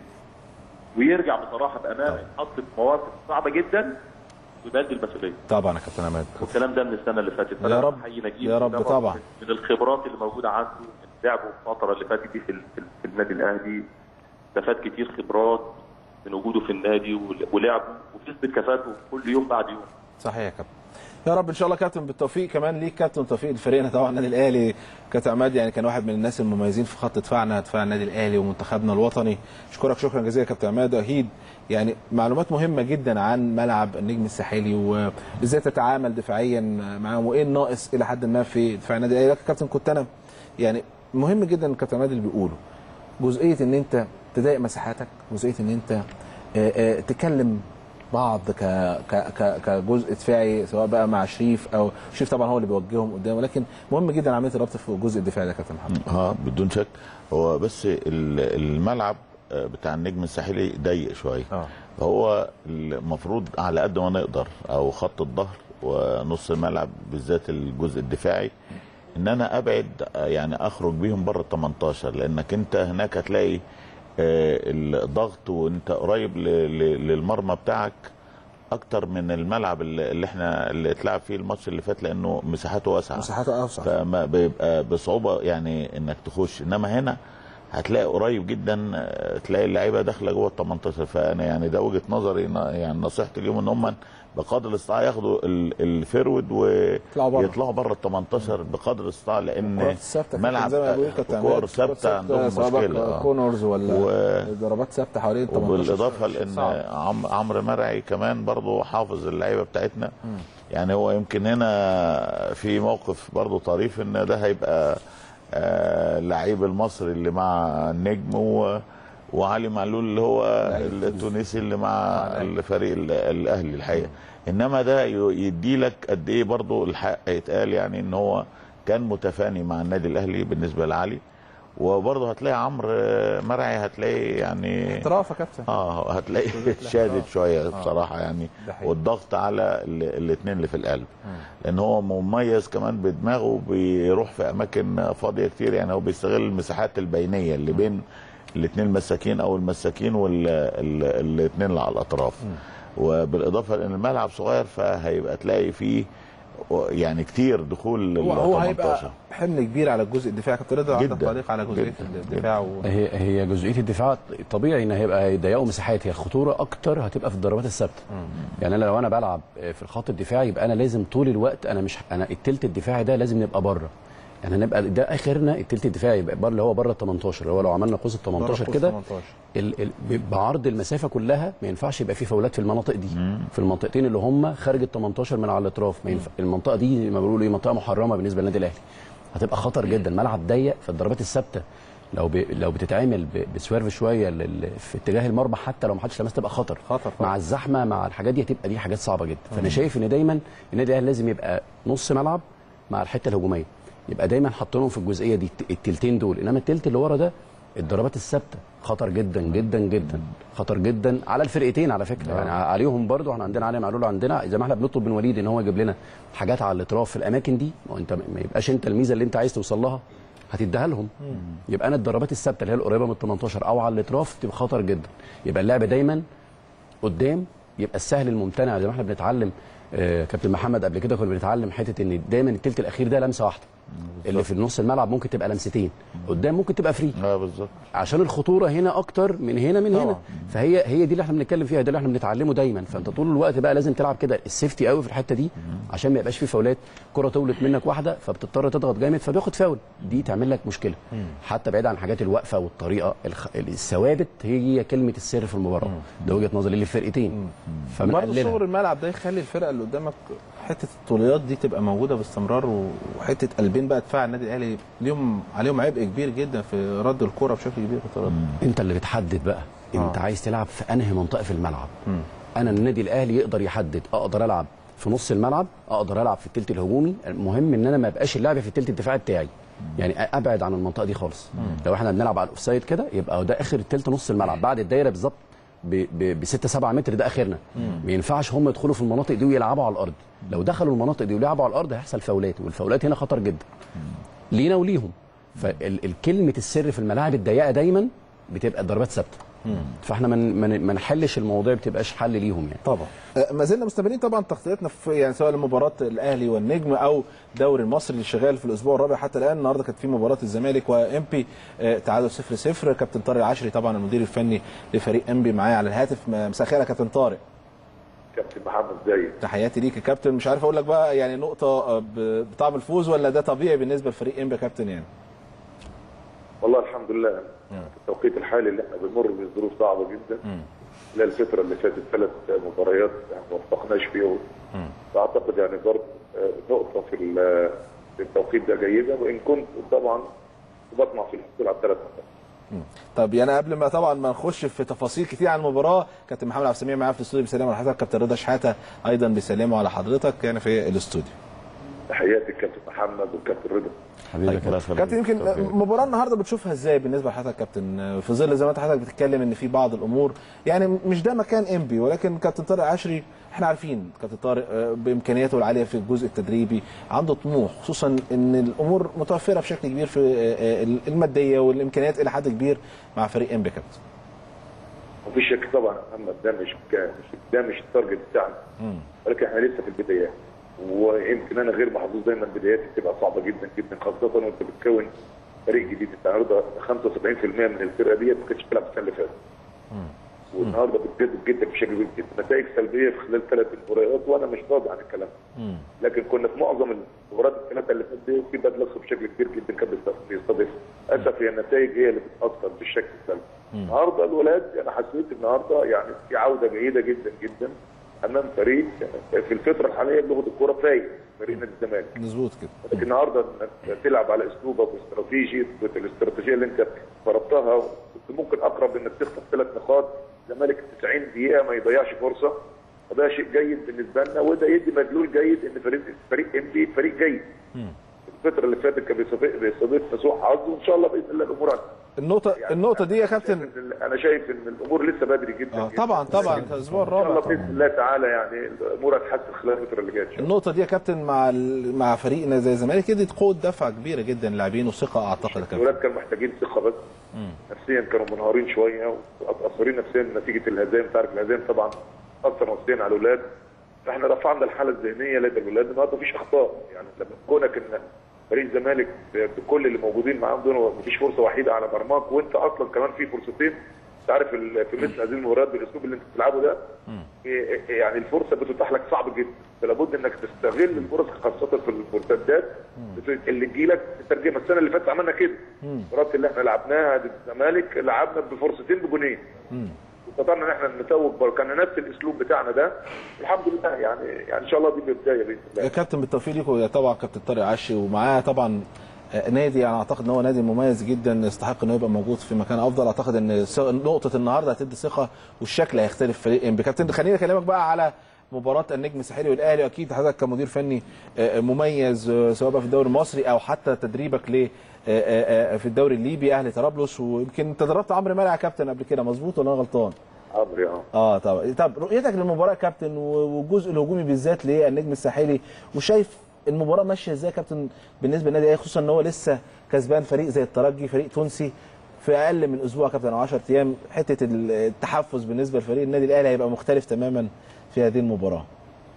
S4: ويرجع بصراحه بامانه يتحط في مواقف صعبه جدا ويبدل المسؤوليه
S1: طبعا يا كابتن عماد
S4: والكلام ده من السنه اللي فاتت
S1: يا
S4: فأنا
S1: رب،
S4: بحيي نجيب
S1: يا رب
S4: ده برضه
S1: طبعاً.
S4: من الخبرات اللي موجوده عنده من لعبه في الفتره اللي فاتت دي في, ال- في, ال- في النادي الاهلي استفاد كتير خبرات من وجوده في النادي ول- ولعبه وبتثبت كفاءته كل يوم بعد يوم
S1: صحيح يا كابتن يا رب ان شاء الله كابتن بالتوفيق كمان ليك كابتن توفيق لفريقنا طبعا النادي الاهلي كابتن عماد يعني كان واحد من الناس المميزين في خط دفاعنا دفاع النادي الاهلي ومنتخبنا الوطني اشكرك شكرا جزيلا يا كابتن عماد واكيد يعني معلومات مهمه جدا عن ملعب النجم الساحلي وازاي تتعامل دفاعيا معاهم وايه الناقص الى حد ما في دفاع النادي الاهلي لكن كابتن كنت انا يعني مهم جدا الكابتن عماد اللي بيقوله جزئيه ان انت تضايق مساحاتك جزئيه ان انت آه، آه، تكلم بعض ك ك ك كجزء دفاعي سواء بقى مع شريف او شريف طبعا هو اللي بيوجههم قدام ولكن مهم جدا عمليه الربط في الجزء الدفاعي ده يا كابتن محمد
S2: اه بدون شك هو بس ال- الملعب آه، بتاع النجم الساحلي ضيق شويه
S1: اه
S2: فهو المفروض على قد ما نقدر او خط الظهر ونص الملعب بالذات الجزء الدفاعي ان انا ابعد آه، يعني اخرج بيهم بره ال 18 لانك انت هناك هتلاقي آه، الضغط وانت قريب ل- ل- للمرمى بتاعك اكتر من الملعب اللي اللي احنا اللي اتلعب فيه الماتش اللي فات لانه مساحته واسعه
S1: مساحاته اوسع
S2: فما بيبقى بصعوبه يعني انك تخش انما هنا هتلاقي قريب جدا آه، تلاقي اللعيبه داخله جوه ال 18 فانا يعني ده وجهه نظري ن- يعني نصيحتي اليوم ان هم بقدر الاستطاعه ياخدوا ال- الفيرود
S1: يطلعوا بره.
S2: ويطلعوا بره ال 18 بقدر الاستطاعه
S1: الكرات
S2: لان
S1: الثابته
S2: ملعب
S1: زي ما بيقول كابتن عماد
S2: كور
S1: الكرات
S2: ثابته عندهم
S1: سواء بقى
S2: مشكله آه.
S1: كونرز ولا
S2: و-
S1: ضربات ثابته حوالين 18
S2: وبالاضافه لان
S1: صعب.
S2: عم- عمرو مرعي كمان برضه حافظ اللعيبه بتاعتنا يعني هو يمكن هنا في موقف برضه طريف ان ده هيبقى آه، اللعيب المصري اللي مع النجم و وعلي معلول اللي هو التونسي اللي مع الفريق ال- الاهلي الحقيقه انما ده يدي لك قد ايه برضه الحق يتقال يعني ان هو كان متفاني مع النادي الاهلي بالنسبه لعلي وبرضه هتلاقي عمرو مرعي هتلاقي يعني
S1: احتراف يا كابتن
S2: اه هتلاقي شادد شويه بصراحه يعني
S1: ده حقيقي.
S2: والضغط على الاثنين اللي في القلب لان هو مميز كمان بدماغه بيروح في اماكن فاضيه كتير يعني هو بيستغل المساحات البينيه اللي بين الاثنين المساكين او المساكين والاثنين اللي على الاطراف وبالاضافه لان الملعب صغير فهيبقى تلاقي فيه يعني كتير دخول لل
S1: هو هو
S2: 18
S1: هيبقى حمل كبير على الجزء الدفاعي كابتن رضا عندك
S2: جداً.
S1: تعليق على جزئيه
S2: جداً.
S1: الدفاع و...
S3: هي هي جزئيه الدفاع طبيعي ان هيبقى هيضيقوا مساحات هي الخطوره اكتر هتبقى في الضربات الثابته يعني انا لو انا بلعب في الخط الدفاعي يبقى انا لازم طول الوقت انا مش انا التلت الدفاعي ده لازم نبقى بره يعني هنبقى ده اخرنا التلت الدفاعي يبقى بره اللي هو بره ال 18 اللي هو لو عملنا قوس ال 18 كده
S1: 18.
S3: ال- ال- بعرض المسافه كلها ما ينفعش يبقى في فاولات في المناطق دي في المنطقتين اللي هم خارج ال 18 من على الاطراف ما ينفع المنطقه دي زي ما بيقولوا ايه منطقه محرمه بالنسبه للنادي الاهلي هتبقى خطر جدا ملعب ضيق في الضربات الثابته لو ب... لو بتتعمل ب... بسويرف شويه لل... في اتجاه المرمى حتى لو ما حدش لمس تبقى خطر
S1: خطر طبعا.
S3: مع الزحمه مع الحاجات دي هتبقى دي حاجات صعبه جدا فانا شايف ان دايما النادي الاهلي لازم يبقى نص ملعب مع الحته الهجوميه يبقى دايما حاطينهم في الجزئيه دي الت- التلتين دول انما التلت اللي ورا ده الضربات الثابته خطر جدا جدا جدا خطر جدا على الفرقتين على فكره يعني عليهم برضو احنا عندنا علي معلول عندنا زي ما احنا بنطلب من وليد ان هو يجيب لنا حاجات على الاطراف في الاماكن دي ما هو انت ما يبقاش انت الميزه اللي انت عايز توصل لها هتديها لهم يبقى انا الضربات الثابته اللي هي القريبه من ال 18 او على الاطراف تبقى خطر جدا يبقى اللعب دايما قدام يبقى السهل الممتنع زي ما احنا بنتعلم آه، كابتن محمد قبل كده كنا بنتعلم حته ان دايما الثلث الاخير ده لمسه واحده اللي في نص الملعب ممكن تبقى لمستين قدام ممكن تبقى فري
S2: اه بالظبط
S3: عشان الخطوره هنا اكتر من هنا من هنا
S1: طبعاً.
S3: فهي هي دي اللي احنا بنتكلم فيها ده اللي احنا بنتعلمه دايما فانت طول الوقت بقى لازم تلعب كده السيفتي قوي في الحته دي عشان ما يبقاش في فاولات كره طولت منك واحده فبتضطر تضغط جامد فبياخد فاول دي تعمل لك مشكله حتى بعيد عن حاجات الوقفه والطريقه الخ... الثوابت هي كلمه السر في المباراه ده وجهه نظري للفرقتين
S1: برضه
S3: فمنقللها
S1: شغل الملعب ده يخلي الفرقه اللي قدامك حته الطوليات دي تبقى موجوده باستمرار وحته قلبين بقى دفاع النادي الاهلي ليهم عليهم عبء كبير جدا في رد الكره بشكل كبير في الفترات دي.
S3: انت اللي بتحدد بقى انت
S1: آه.
S3: عايز تلعب في انهي منطقه في الملعب انا النادي الاهلي يقدر يحدد اقدر العب في نص الملعب اقدر العب في الثلث الهجومي المهم ان انا ما ابقاش اللعب في الثلث الدفاعي بتاعي يعني ابعد عن المنطقه دي خالص لو احنا بنلعب على الاوفسايد كده يبقى ده اخر الثلث نص الملعب بعد الدايره بالظبط ب 6 7 متر ده اخرنا ما ينفعش هم يدخلوا في المناطق دي ويلعبوا على الارض لو دخلوا المناطق دي ولعبوا على الارض هيحصل فاولات والفاولات هنا خطر جدا لينا وليهم فالكلمه السر في الملاعب الضيقه دايما بتبقى الضربات ثابته فاحنا من من ما نحلش المواضيع ما بتبقاش حل ليهم يعني
S1: طبعا آه، ما زلنا مستمرين طبعا تغطيتنا في يعني سواء لمباراه الاهلي والنجم او دوري المصري اللي شغال في الاسبوع الرابع حتى الان النهارده كانت في مباراه الزمالك وامبي آه، تعادل 0 0 كابتن طارق العشري طبعا المدير الفني لفريق امبي معايا على الهاتف م- مساء الخير يا كابتن طارق
S4: كابتن محمد ازيك
S1: تحياتي ليك يا كابتن مش عارف اقول لك بقى يعني نقطه آه، ب- بطعم الفوز ولا ده طبيعي بالنسبه لفريق امبي يا كابتن يعني
S4: والله الحمد لله في التوقيت الحالي اللي احنا بنمر بظروف صعبه جدا خلال الفتره اللي فاتت ثلاث مباريات يعني ما وفقناش فيهم فاعتقد يعني برضه آه، نقطه في ال- في التوقيت ده جيده وان كنت طبعا بطمع في الحصول على الثلاث نقاط
S1: طب يعني قبل ما طبعا ما نخش في تفاصيل كتير عن المباراه كابتن محمد عبد السميع معايا في الاستوديو بيسلم على حضرتك كابتن رضا شحاته ايضا بيسلموا على حضرتك يعني في الاستوديو
S4: تحياتي الكابتن محمد والكابتن رضا
S3: حبيبي
S2: الله يخليك.
S1: كابتن يمكن
S2: بالتوفيق.
S1: مباراه النهارده بتشوفها ازاي بالنسبه لحضرتك يا كابتن في ظل زي ما انت حضرتك بتتكلم ان في بعض الامور يعني مش ده مكان انبي ولكن كابتن طارق عشري احنا عارفين كابتن طارق آه، بامكانياته العاليه في الجزء التدريبي عنده طموح خصوصا ان الامور متوفره بشكل كبير في آه، آه، الماديه والامكانيات الى حد كبير مع فريق انبي يا كابتن
S4: مفيش شك طبعا يا محمد ده مش مش- ده مش التارجت بتاعنا ولكن احنا لسه في البدايات ويمكن انا غير محظوظ دايما بداياتي بتبقى صعبه جدا جدا خاصه وانت بتكون فريق جديد انت النهارده 75% من الفرقه ديت ما كانتش بتلعب السنه اللي فاتت والنهارده بتجدد جدا بشكل كبير جدا نتائج سلبيه في خلال ثلاث مباريات وانا مش راضي عن الكلام ده. لكن كنا في معظم المباريات الثلاثه اللي فاتت دي في باد لص بشكل كبير جدا كان بيست- بيستضيف للاسف هي النتائج هي اللي بتاثر بالشكل السلبي النهارده الولاد انا حسيت النهارده يعني في عوده جيده جدا جدا امام فريق في الفتره الحاليه بلغه الكوره فايق فريق نادي الزمالك
S1: مظبوط كده
S4: لكن النهارده انك تلعب على اسلوبك واستراتيجي الاستراتيجيه اللي انت فرضتها كنت ممكن اقرب انك تخطف ثلاث نقاط الزمالك 90 دقيقه ما يضيعش فرصه وده شيء جيد بالنسبه لنا وده يدي مدلول جيد ان فريق فريق ام بي فريق جيد الفتره اللي فاتت كان بيستضيف بيستضيف سوء حظ وان شاء الله باذن الله الامور هت-
S1: النقطه
S4: يعني
S1: النقطه دي يا كابتن
S4: إن- انا شايف ان الامور لسه بدري جدا
S1: اه
S4: جداً.
S1: طبعا طبعا الاسبوع
S4: ان شاء الله
S1: الرابع
S4: باذن
S1: طبعا.
S4: الله تعالى يعني الامور هتحسن خلال الفتره اللي جايه ان شاء الله
S1: النقطه دي يا كابتن مع ال- مع فريقنا زي الزمالك ادت قوه دفعه كبيره جدا للاعبين وثقه اعتقد يا كابتن
S4: الولاد كانوا محتاجين ثقه بس نفسيا كانوا منهارين شويه ومتاثرين نفسيا نتيجه الهزائم تعرف الهزائم طبعا اثر نفسيا على الاولاد فاحنا رفعنا الحاله الذهنيه لدى الاولاد النهارده مفيش اخطاء يعني لما كونك ان فريق الزمالك بكل اللي موجودين معاهم دول مفيش فرصه وحيده على مرماك وانت اصلا كمان في فرصتين انت عارف ال- في مثل هذه المباريات بالاسلوب اللي انت بتلعبه ده إيه- إيه- يعني الفرصه بتتاح لك صعب جدا فلابد انك تستغل الفرص خاصه في المرتدات اللي تجيلك تترجمها السنه اللي فاتت عملنا كده المباريات اللي احنا لعبناها ضد الزمالك لعبنا بفرصتين بجونين واستطعنا ان احنا نتوج برضه. كان نفس الاسلوب بتاعنا ده الحمد لله يعني يعني ان شاء الله دي بدايه باذن
S1: يا
S4: الله
S1: كابتن بالتوفيق ليكم يا طبعا كابتن طارق عشي ومعاه طبعا آه، نادي انا اعتقد ان هو نادي مميز جدا يستحق انه يبقى موجود في مكان افضل اعتقد ان س- نقطه النهارده هتدي ثقه والشكل هيختلف فريق انبي كابتن خليني اكلمك بقى على مباراه النجم الساحلي والاهلي واكيد حضرتك كمدير فني آه، مميز آه، سواء بقى في الدوري المصري او حتى تدريبك آه، آه، آه، في الدوري الليبي اهلي طرابلس ويمكن انت دربت عمرو مرعي كابتن قبل كده مظبوط ولا انا غلطان؟
S5: عمري اه
S1: اه طب طب رؤيتك للمباراه يا كابتن و- والجزء الهجومي بالذات للنجم الساحلي وشايف المباراه ماشيه ازاي يا كابتن بالنسبه للنادي الاهلي خصوصا ان هو لسه كسبان فريق زي الترجي فريق تونسي في اقل من اسبوع يا كابتن او 10 ايام حته التحفز بالنسبه لفريق النادي الاهلي هيبقى مختلف تماما في هذه المباراه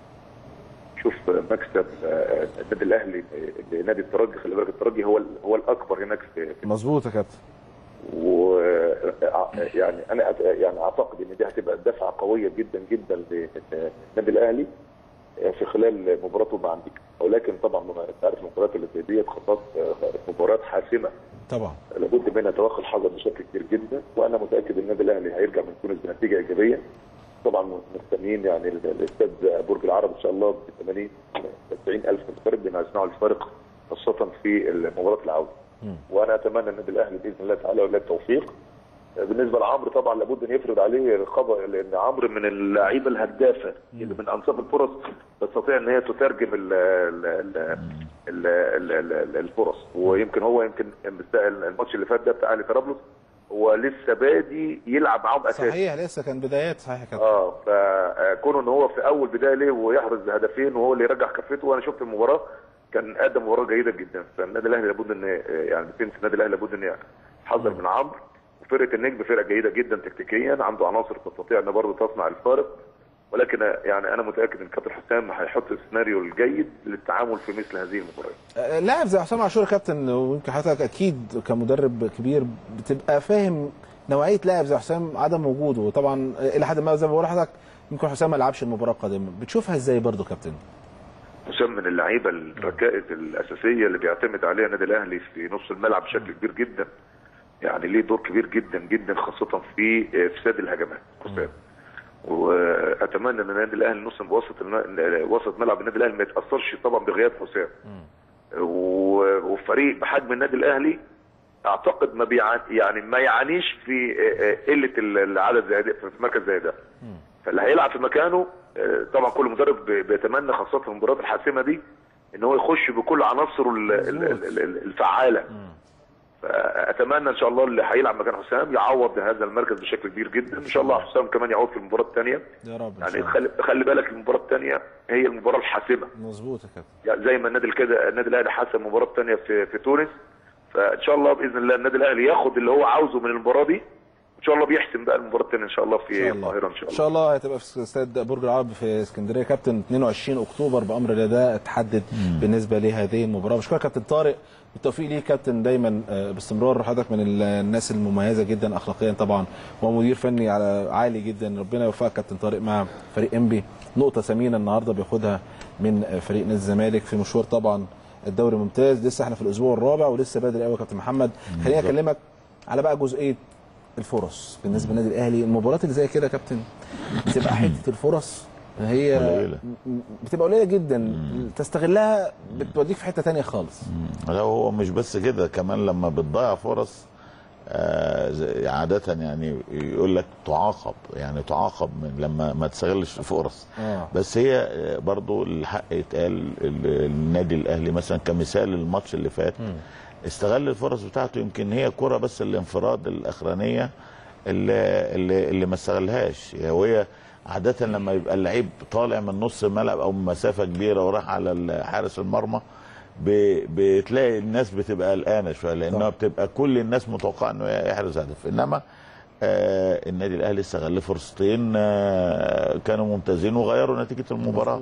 S5: شوف مكسب آه، النادي الاهلي آه، نادي الترجي خلي بالك الترجي هو ال- هو الاكبر هناك في
S1: مظبوط يا كابتن
S5: و يعني انا أت- يعني اعتقد ان دي هتبقى دفعه قويه جدا جدا للنادي الاهلي في خلال مباراته مع امريكا ولكن طبعا انت عارف المباريات اللي زي ديت خلاص مباريات حاسمه
S1: طبعا
S5: لابد منها توخي الحذر بشكل كبير جدا وانا متاكد ان النادي الاهلي هيرجع من تونس بنتيجه ايجابيه طبعا مستنيين يعني ال- الاستاد برج العرب ان شاء الله ب 80 90 الف متفرج بنصنعوا الفارق خاصه في مباراه العوده وانا اتمنى النادي الاهلي باذن الله تعالى ولله التوفيق بالنسبه لعمرو طبعا لابد ان يفرض عليه خبر لان عمرو من اللعيبه الهدافه اللي من انصاف الفرص تستطيع ان هي تترجم ال ال ال ال ال ال ال الفرص ويمكن هو يمكن الماتش اللي فات ده بتاع اهلي طرابلس هو لسه بادي يلعب معاهم اساسي
S1: صحيح لسه كان بدايات صحيح يا كابتن
S5: اه فكونه ان هو في اول بدايه ليه ويحرز هدفين وهو اللي يرجع كفته وانا شفت المباراه كان قدم مباراه جيده جدا فالنادي الاهلي لابد ان يعني فين النادي الاهلي لابد ان يحذر من عمرو وفرقه النجم فرقه جيده جدا تكتيكيا عنده عناصر تستطيع ان برضه تصنع الفارق ولكن يعني انا متاكد ان كابتن حسام هيحط السيناريو الجيد للتعامل في مثل هذه المباريات
S1: آه، لاعب زي حسام عاشور يا كابتن ويمكن حضرتك اكيد كمدرب كبير بتبقى فاهم نوعيه لاعب زي حسام عدم وجوده وطبعا آه، الى حد ما زي ما بقول لحضرتك يمكن حسام ما لعبش المباراه القادمه بتشوفها ازاي برضو كابتن
S5: حسام من اللعيبه الركائز الاساسيه اللي بيعتمد عليها النادي الاهلي في نص الملعب بشكل كبير جدا يعني ليه دور كبير جدا جدا خاصه في افساد الهجمات حسام واتمنى ان النادي الاهلي نص وسط الم- وسط ملعب النادي الاهلي ما يتاثرش طبعا بغياب حسام و- وفريق بحجم النادي الاهلي اعتقد ما بيعاني يعني ما يعانيش في قله العدد زي ده في مركز زي ده فاللي هيلعب في مكانه آه، طبعا كل مدرب بي- بيتمنى خاصه في المباريات الحاسمه دي ان هو يخش بكل عناصره ال- ال- ال- ال- الفعاله فاتمنى ان شاء الله اللي هيلعب مكان حسام يعوض هذا المركز بشكل كبير جدا ان شاء الله حسام كمان يعوض في المباراه الثانيه
S1: يا رب إن
S5: يعني
S1: شاء الله.
S5: خلي, خلي بالك المباراه الثانيه هي المباراه الحاسمه
S1: مظبوط يا كابتن
S5: يعني زي ما النادي كده النادي الاهلي حسم المباراه الثانيه في في تونس فان شاء الله باذن الله النادي الاهلي ياخد اللي هو عاوزه من المباراه دي ان شاء الله بيحسم بقى المباراه الثانيه ان شاء الله
S1: إن
S5: في
S1: شاء الله.
S5: القاهره ان شاء
S1: ان
S5: الله
S1: شاء الله هتبقى في استاد برج العرب في اسكندريه كابتن 22 اكتوبر بامر الله ده اتحدد بالنسبه لهذه المباراه بشكرك كابتن طارق بالتوفيق ليك كابتن دايما آه، باستمرار حضرتك من ال- الناس المميزه جدا اخلاقيا طبعا ومدير فني على عالي جدا ربنا يوفقك كابتن طارق مع فريق انبي نقطه ثمينه النهارده بياخدها من آه، فريق نادي الزمالك في مشوار طبعا الدوري ممتاز لسه احنا في الاسبوع الرابع ولسه بدري قوي يا كابتن محمد خليني اكلمك على بقى جزئيه الفرص بالنسبه للنادي الاهلي المباريات اللي زي كده يا كابتن بتبقى حته الفرص هي
S2: قليلة.
S1: م- بتبقى قليله جدا تستغلها بتوديك في حته تانية خالص
S2: لا هو مش بس كده كمان لما بتضيع فرص آه زي- عادة يعني يقول لك تعاقب يعني تعاقب من لما ما تستغلش الفرص
S1: آه.
S2: بس هي آه، برضو الحق يتقال ال- النادي الاهلي مثلا كمثال الماتش اللي فات استغل الفرص بتاعته يمكن هي كرة بس الانفراد الاخرانيه اللي اللي, اللي ما استغلهاش وهي عادة لما يبقى اللعيب طالع من نص الملعب او من مسافة كبيرة وراح على حارس المرمى ب- بتلاقي الناس بتبقى قلقانه شويه لانها بتبقى كل الناس متوقعه انه يحرز هدف انما آه النادي الاهلي استغل فرصتين آه كانوا ممتازين وغيروا نتيجه المباراه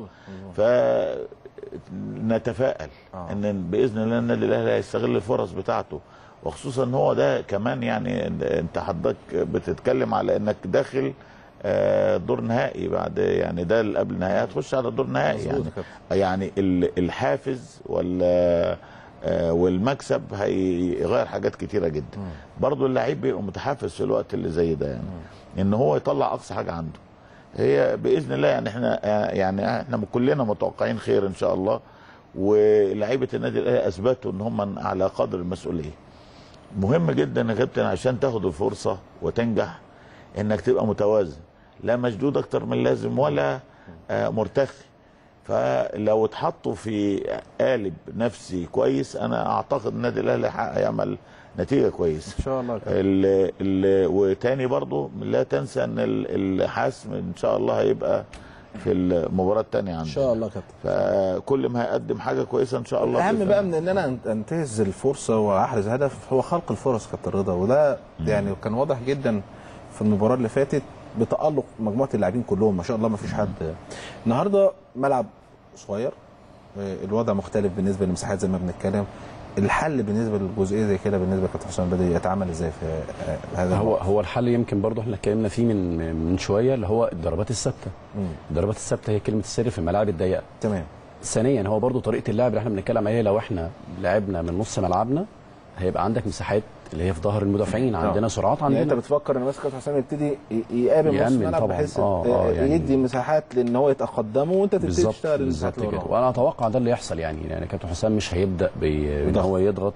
S2: فنتفائل
S1: آه.
S2: ان باذن الله النادي الاهلي هيستغل الفرص بتاعته وخصوصا ان هو ده كمان يعني انت حضرتك بتتكلم على انك داخل آه، دور نهائي بعد يعني ده اللي قبل النهائي هتخش على دور نهائي
S1: مظبوط
S2: يعني
S1: يا كابتن.
S2: يعني ال- الحافز وال آه، والمكسب هيغير حاجات كتيره جدا برضو اللعيب بيبقى متحفز في الوقت اللي زي ده يعني ان هو يطلع اقصى حاجه عنده هي باذن الله يعني احنا يعني احنا كلنا متوقعين خير ان شاء الله ولاعيبه النادي الاهلي اثبتوا ان هم على قدر المسؤوليه مهم جدا يا كابتن عشان تاخد الفرصه وتنجح انك تبقى متوازن لا مشدود اكتر من اللازم ولا آه، مرتخي فلو اتحطوا في قالب نفسي كويس انا اعتقد النادي الاهلي ح- هيعمل نتيجه كويسه
S1: ان شاء الله كده.
S2: ال ال وتاني برضو لا تنسى ان ال- الحسم ان شاء الله هيبقى في المباراه الثانيه
S1: ان
S2: عندنا
S1: شاء الله كده
S2: فكل ما هيقدم حاجه كويسه ان شاء الله
S1: الاهم
S2: بإذن
S1: بقى
S2: الله.
S1: من ان انا أن- انتهز الفرصه واحرز هدف هو خلق الفرص كابتن رضا وده يعني كان واضح جدا في المباراه اللي فاتت بتالق مجموعه اللاعبين كلهم ما شاء الله ما فيش حد النهارده ملعب صغير آه، الوضع مختلف بالنسبه للمساحات زي ما بنتكلم الحل بالنسبه للجزئيه زي كده بالنسبه لكابتن حسام بدري يتعامل ازاي في آه، هذا
S3: هو
S1: الموقف؟
S3: هو الحل يمكن برضه احنا اتكلمنا فيه من من شويه اللي هو الضربات الثابته
S1: مم.
S3: الضربات الثابته هي كلمه السر في الملاعب الضيقه
S1: تمام
S3: ثانيا هو برضو طريقه اللعب اللي احنا بنتكلم عليها لو احنا لعبنا من نص ملعبنا هيبقى عندك مساحات اللي هي في ظهر المدافعين عندنا سرعات
S1: يعني انت
S3: عندنا
S1: بتفكر ان بس كابتن حسام يبتدي ي- يقابل نص
S3: يأمن
S1: الملعب
S3: طبعاً.
S1: بحيث
S3: آه،
S1: آه
S3: آه، يعني-
S1: يدي مساحات لان هو يتقدمه وانت تبتدي
S3: بالظبط
S1: تشتغل
S3: بالظبط
S1: المساحات اللي
S3: كده
S1: وراه.
S3: وانا اتوقع ده اللي يحصل يعني يعني كابتن حسام مش هيبدا بان
S1: بضغط.
S3: هو يضغط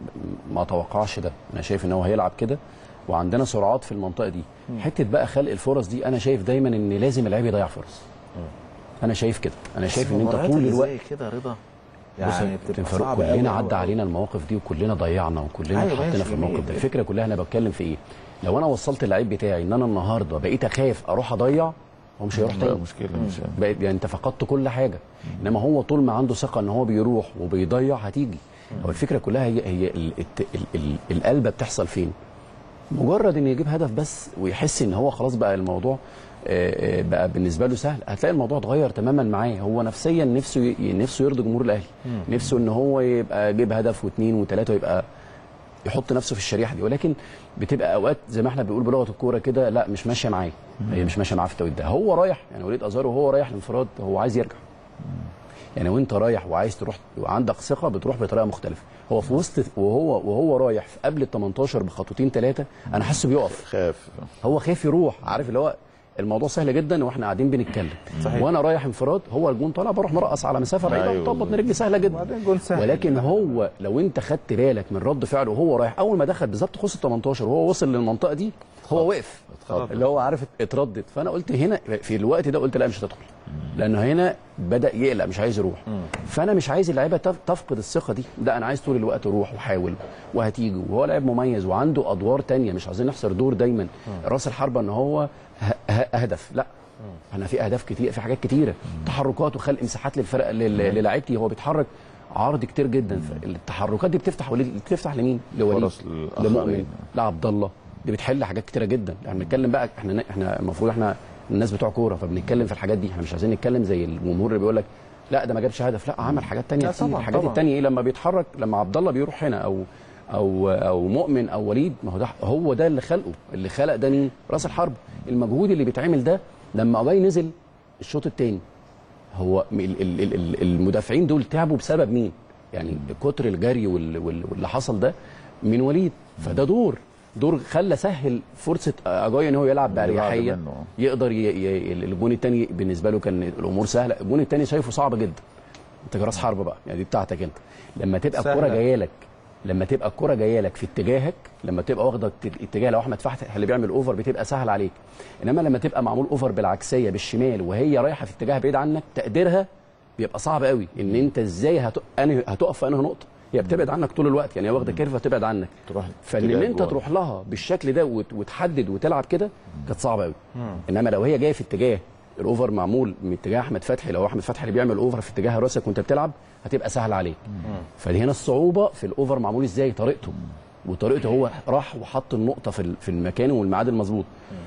S3: ما اتوقعش ده انا شايف ان هو هيلعب كده وعندنا سرعات في المنطقه دي حته بقى خلق الفرص دي انا شايف دايما ان لازم اللعيب يضيع فرص انا شايف كده انا شايف ان انت
S1: المباريات
S3: طول
S1: اللي
S3: الوقت
S1: زي كده رضا
S3: بص
S1: يعني
S3: يا كابتن
S1: بتبقى
S3: فاروق
S1: صعبه
S3: كلنا
S1: قوي
S3: عدى
S1: قوي.
S3: علينا المواقف دي وكلنا ضيعنا وكلنا
S1: أيوة
S3: اتحطينا
S1: ماشي،
S3: في الموقف
S1: جميل.
S3: ده الفكره كلها انا بتكلم في ايه لو انا وصلت اللعيب بتاعي ان انا النهارده بقيت اخاف اروح اضيع هو مش هيروح
S2: لا
S3: تاني
S2: مشكله مش
S3: بقيت يعني انت فقدت كل حاجه انما هو طول ما عنده ثقه ان هو بيروح وبيضيع هتيجي هو الفكره كلها هي هي ال- الت- ال- ال- القلبه بتحصل فين مجرد ان يجيب هدف بس ويحس ان هو خلاص بقى الموضوع آه، آه، بقى بالنسبه له سهل هتلاقي الموضوع اتغير تماما معاه هو نفسيا نفسه ي- نفسه يرضي جمهور الاهلي نفسه ان هو يبقى جيب هدف واثنين وثلاثه ويبقى يحط نفسه في الشريحه دي ولكن بتبقى اوقات زي ما احنا بنقول بلغه الكوره كده لا مش ماشيه معاه هي مش ماشيه معاه في التوقيت ده هو رايح يعني وليد ازار وهو رايح الانفراد هو عايز يرجع يعني وانت رايح وعايز تروح وعندك ثقه بتروح بطريقه مختلفه هو في وسط وهو وهو رايح في قبل ال 18 بخطوتين ثلاثه انا حاسه بيقف
S2: خاف
S3: هو خايف يروح عارف اللي هو الموضوع سهل جدا واحنا قاعدين بنتكلم
S1: صحيح.
S3: وانا رايح انفراد هو الجون طالع بروح مرقص على مسافه بعيده
S2: أيوة.
S3: وطبط من رجلي سهله جدا
S1: وبعدين جول سهل.
S3: ولكن هو لو انت خدت بالك من رد فعله وهو رايح اول ما دخل بالظبط خص ال 18 وهو وصل للمنطقه دي هو وقف
S2: اتخض.
S3: اللي هو عارف اتردد فانا قلت هنا في الوقت ده قلت لا مش هتدخل لانه هنا بدا يقلق مش عايز يروح فانا مش عايز اللعيبه تف- تفقد الثقه دي لا انا عايز طول الوقت اروح وحاول وهتيجي وهو لاعب مميز وعنده ادوار تانية مش عايزين نحصر دور دايما راس الحربه ان هو ه- ه- هدف لا انا في اهداف كتير في حاجات كتيره تحركات وخلق مساحات للفرق لل- للاعيبتي هو بيتحرك عرض كتير جدا التحركات دي بتفتح ولي- بتفتح لمين؟ لوليد
S2: فرص للآخرين.
S3: لمؤمن لعبد الله دي بتحل حاجات كتيره جدا احنا بنتكلم بقى احنا احنا المفروض احنا الناس بتوع كوره فبنتكلم في الحاجات دي احنا مش عايزين نتكلم زي الجمهور اللي بيقول لك لا ده ما جابش هدف لا عمل حاجات تانية
S1: لا
S3: كتير
S1: طبعاً،
S3: الحاجات
S1: طبعاً.
S3: التانية ايه لما بيتحرك لما عبد الله بيروح هنا او او او مؤمن او وليد ما هو ده هو ده اللي خلقه اللي خلق ده مين راس الحرب المجهود اللي بيتعمل ده لما جاي نزل الشوط الثاني هو ال- ال- ال- ال- المدافعين دول تعبوا بسبب مين يعني كتر الجري وال- وال- واللي حصل ده من وليد فده دور دور خلى سهل فرصه اجاي ان هو يلعب
S2: اللي بعد
S3: باريحيه
S2: منه.
S3: يقدر ي... ي... الجون الثاني بالنسبه له كان الامور سهله الجون الثاني شايفه صعب جدا انت راس حربه بقى يعني دي بتاعتك انت لما تبقى
S1: سهلة.
S3: الكره جايه لك لما تبقى الكره جايه لك في اتجاهك لما تبقى واخده ات- اتجاه لو احمد فتحي اللي بيعمل اوفر بتبقى سهل عليك انما لما تبقى معمول اوفر بالعكسيه بالشمال وهي رايحه في اتجاه بعيد عنك تقديرها بيبقى صعب قوي ان انت ازاي هت... أنهي... هتقف في انهي نقطه هي بتبعد عنك طول الوقت يعني هي واخده كيرفه تبعد عنك
S2: تروح
S3: فان
S2: اتجاه
S3: انت
S2: جوه.
S3: تروح لها بالشكل ده وت... وتحدد وتلعب كده كانت صعبه قوي انما لو هي جايه في اتجاه الاوفر معمول من اتجاه احمد فتحي لو احمد فتحي اللي بيعمل اوفر في اتجاه راسك وانت بتلعب هتبقى سهل عليك فدي هنا الصعوبه في الاوفر معمول ازاي طريقته وطريقته هو راح وحط النقطه في ال- في المكان والميعاد المظبوط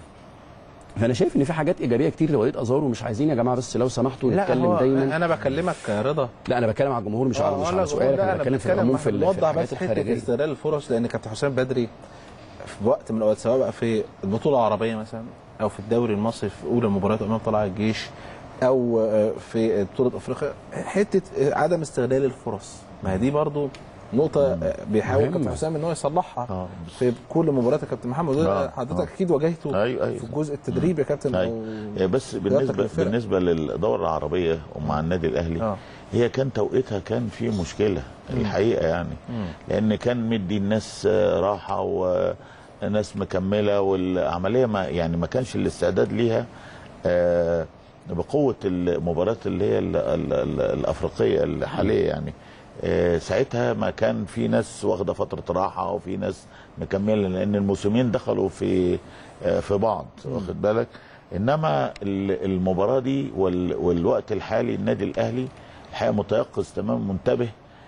S3: فانا شايف ان في حاجات ايجابيه كتير لوليد ازار ومش عايزين يا جماعه بس لو سمحتوا
S1: لا
S3: نتكلم
S1: هو
S3: دايما
S1: انا بكلمك رضا
S3: لا انا بتكلم على الجمهور مش على
S1: آه،
S3: مش
S1: أنا
S3: على سؤالك
S1: لا،
S3: انا بتكلم في العموم في ال- في
S1: نوضح
S3: الحاجات
S1: بس حته
S3: الخارجيه
S1: استغلال الفرص لان كابتن حسام بدري في وقت من الاوقات سواء بقى في البطوله العربيه مثلا او في الدوري المصري في اولى المباريات امام طلائع الجيش او آه، في بطوله افريقيا حته آه، عدم استغلال الفرص ما هي دي برضو نقطة آه، بيحاول
S3: مهمة.
S1: كابتن حسام ان هو يصلحها
S2: آه.
S1: في كل مباريات يا كابتن محمد وده
S2: آه،
S1: حضرتك
S2: آه.
S1: اكيد واجهته
S2: أيوة، أيوة.
S1: في الجزء التدريبي يا كابتن
S2: أيوة.
S1: أو
S2: هي بس
S1: قيادتك
S2: بالنسبه
S1: للفرق.
S2: بالنسبه للدوره العربيه ومع النادي الاهلي
S1: آه.
S2: هي كان توقيتها كان في مشكله الحقيقه يعني لان كان مدي الناس آه، راحه وناس مكمله والعمليه ما يعني ما كانش الاستعداد ليها آه، بقوه المباريات اللي هي ال ال ال الافريقيه الحاليه يعني آه، ساعتها ما كان في ناس واخده فتره راحه وفي ناس مكمله لان الموسمين دخلوا في آه، في بعض واخد بالك انما ال- المباراه دي وال- والوقت الحالي النادي الاهلي الحقيقه متيقظ تمام منتبه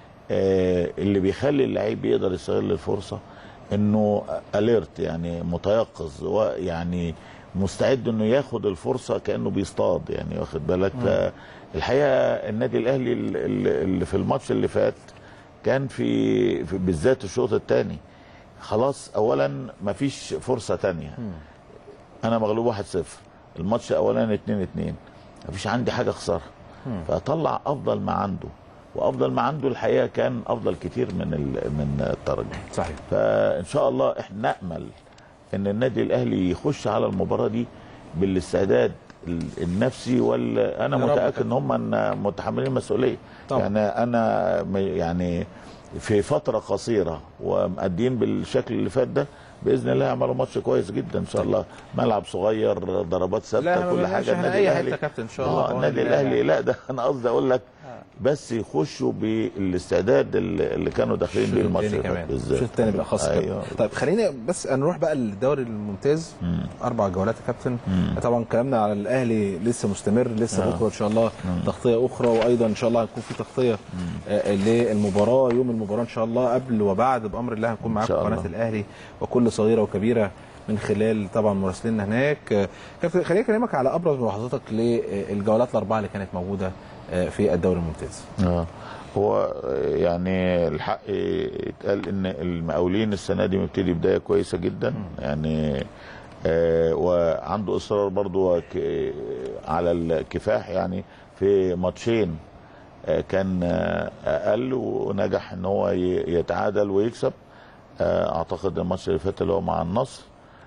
S2: آه، اللي بيخلي اللعيب يقدر يستغل الفرصه انه اليرت يعني متيقظ ويعني مستعد انه ياخد الفرصه كانه بيصطاد يعني واخد بالك الحقيقه النادي الاهلي ال- ال- اللي في الماتش اللي فات كان في, في بالذات الشوط الثاني خلاص اولا مفيش فرصه تانية انا مغلوب 1-0 الماتش الاولاني 2 2 مفيش عندي حاجه اخسرها فاطلع افضل ما عنده وافضل ما عنده الحقيقه كان افضل كتير من ال- من الترجي
S1: صحيح
S2: فان شاء الله احنا نامل ان النادي الاهلي يخش على المباراه دي بالاستعداد ال- النفسي ولا انا
S1: يا رب
S2: متاكد
S1: كده.
S2: ان هم متحملين مسؤوليه
S1: طبعا.
S2: يعني انا م- يعني في فتره قصيره ومأدين بالشكل اللي فات ده باذن الله يعملوا ماتش كويس جدا ان شاء الله ملعب صغير ضربات
S1: لا،
S2: ثابته
S1: ما
S2: كل
S1: بنقولش
S2: حاجه
S1: إحنا أي حتة كابتن إن شاء الله
S2: آه،
S1: طبعاً.
S2: النادي
S1: لا،
S2: الاهلي
S1: لا.
S2: لا ده انا قصدي اقول لك بس يخشوا بالاستعداد اللي اللي كانوا داخلين بيه الماتش
S1: الثاني
S2: اللي فات
S1: كمان
S2: بالذات
S1: الشوط الثاني بقى خاص
S2: ايوه
S1: أيوه. طيب خلينا بس نروح بقى للدوري الممتاز اربع جولات يا كابتن طبعا كلامنا على الاهلي لسه مستمر لسه
S2: آه.
S1: بكره ان شاء الله تغطيه اخرى وايضا ان شاء الله هيكون في تغطيه آه، للمباراه يوم المباراه ان شاء الله قبل وبعد بامر الله هنكون معاكم
S2: شاء
S1: قناه
S2: الله.
S1: الاهلي وكل صغيره وكبيره من خلال طبعا مراسليننا هناك آه، كابتن خليني اكلمك على ابرز ملاحظاتك للجولات الاربعه اللي كانت موجوده آه، في الدوري الممتاز
S2: اه هو يعني الحق يتقال ان المقاولين السنه دي مبتدي بدايه كويسه جدا يعني آه وعنده اصرار برضو ك- على الكفاح يعني في ماتشين آه كان آه اقل ونجح ان هو ي- يتعادل ويكسب آه اعتقد الماتش اللي فات اللي هو مع النصر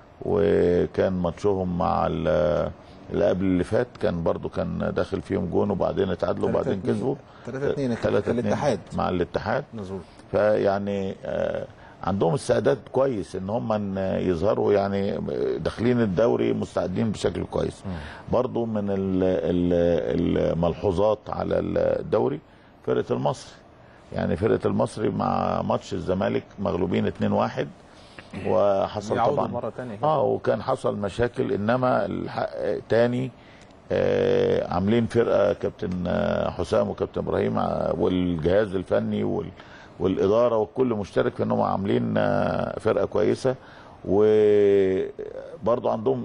S2: وكان ماتشهم مع ال- اللي قبل اللي فات كان برضو كان داخل فيهم جون وبعدين اتعادلوا وبعدين
S1: 3-2.
S2: كسبوا
S1: 3-2
S2: 3-2
S1: الاتحاد.
S2: مع الاتحاد
S1: مظبوط
S2: فيعني آه، عندهم استعداد كويس ان هم إن يظهروا يعني داخلين الدوري مستعدين بشكل كويس برضو من ال- ال- الملحوظات على الدوري فرقه المصري يعني فرقه المصري مع ماتش الزمالك مغلوبين 2-1 وحصل
S1: يعودوا
S2: طبعا
S1: مرة تانية كده.
S2: اه وكان حصل مشاكل انما الحق تاني آه عاملين فرقه كابتن آه، حسام وكابتن ابراهيم آه، والجهاز الفني وال والاداره والكل مشترك في انهم عاملين آه، فرقه كويسه وبرضه عندهم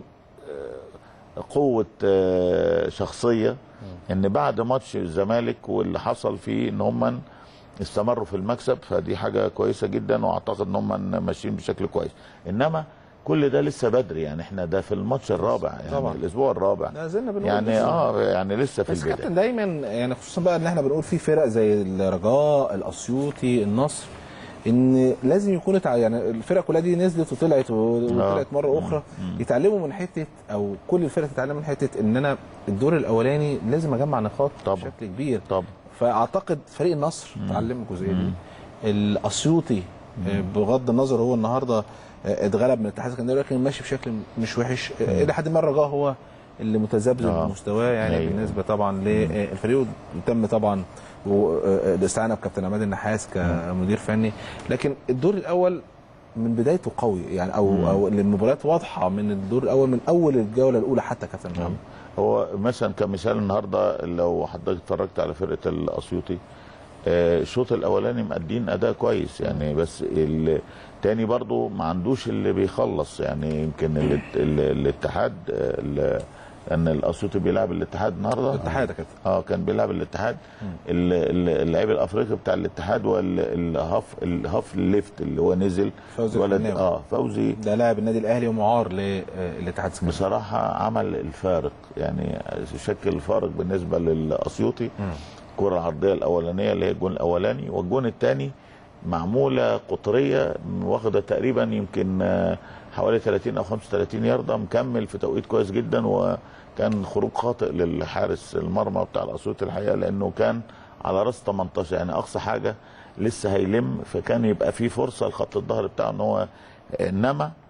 S2: آه، قوه آه، شخصيه ان بعد ماتش الزمالك واللي حصل فيه ان هم استمروا في المكسب فدي حاجه كويسه جدا واعتقد ان هم ماشيين بشكل كويس انما كل ده لسه بدري يعني احنا ده في الماتش الرابع يعني
S1: طبعا.
S2: الاسبوع الرابع
S1: لا زلنا بنقول
S2: يعني
S1: لسه.
S2: اه يعني لسه في
S1: بس
S2: البدايه
S1: كابتن دايما يعني خصوصا بقى ان احنا بنقول في فرق زي الرجاء الاسيوطي النصر ان لازم يكون تع... يعني الفرق كلها دي نزلت وطلعت و- وطلعت مره اخرى يتعلموا من حته او كل الفرق تتعلم من حته ان انا الدور الاولاني لازم اجمع نقاط
S2: طبعا.
S1: بشكل كبير
S2: طب
S1: فاعتقد فريق النصر اتعلم الجزئيه دي الاسيوطي آه، بغض النظر هو النهارده آه، اتغلب من الاتحاد السكندري لكن ماشي بشكل مش وحش آه، الى حد ما الرجاء هو اللي متذبذب
S2: آه.
S1: بمستواه يعني
S2: أيوة.
S1: بالنسبه طبعا للفريق وتم طبعا و- آه، الاستعانه بكابتن عماد النحاس كمدير فني لكن الدور الاول من بدايته قوي يعني او او المباريات واضحه من الدور الاول من اول الجوله الاولى حتى كابتن محمد
S2: هو مثلا كمثال النهارده لو حضرتك اتفرجت على فرقه الاسيوطي آه، الشوط الاولاني مأدين اداء كويس يعني بس التاني برضو ما عندوش اللي بيخلص يعني يمكن ال- ال- الاتحاد آه، ال- لان الاسيوطي بيلعب الاتحاد النهارده
S1: الاتحاد يا كابتن
S2: اه كان بيلعب الاتحاد ال- ال- اللعيب الافريقي بتاع الاتحاد والهاف الهاف الليفت اللي هو نزل
S1: فوزي
S2: ولد
S1: الحناوي.
S2: اه فوزي
S1: ده لاعب النادي الاهلي ومعار للاتحاد السكندري
S2: بصراحة عمل الفارق يعني شكل الفارق بالنسبة للأسيوطي الكرة العرضية الأولانية اللي هي الجون الأولاني والجون الثاني معمولة قطرية واخدة تقريبا يمكن آه، حوالي 30 أو 35 ياردة مكمل في توقيت كويس جدا وكان خروج خاطئ للحارس المرمى بتاع الأسيوطي الحقيقة لأنه كان على راس 18 يعني أقصى حاجة لسه هيلم فكان يبقى في فرصة لخط الظهر بتاعه إن هو إنما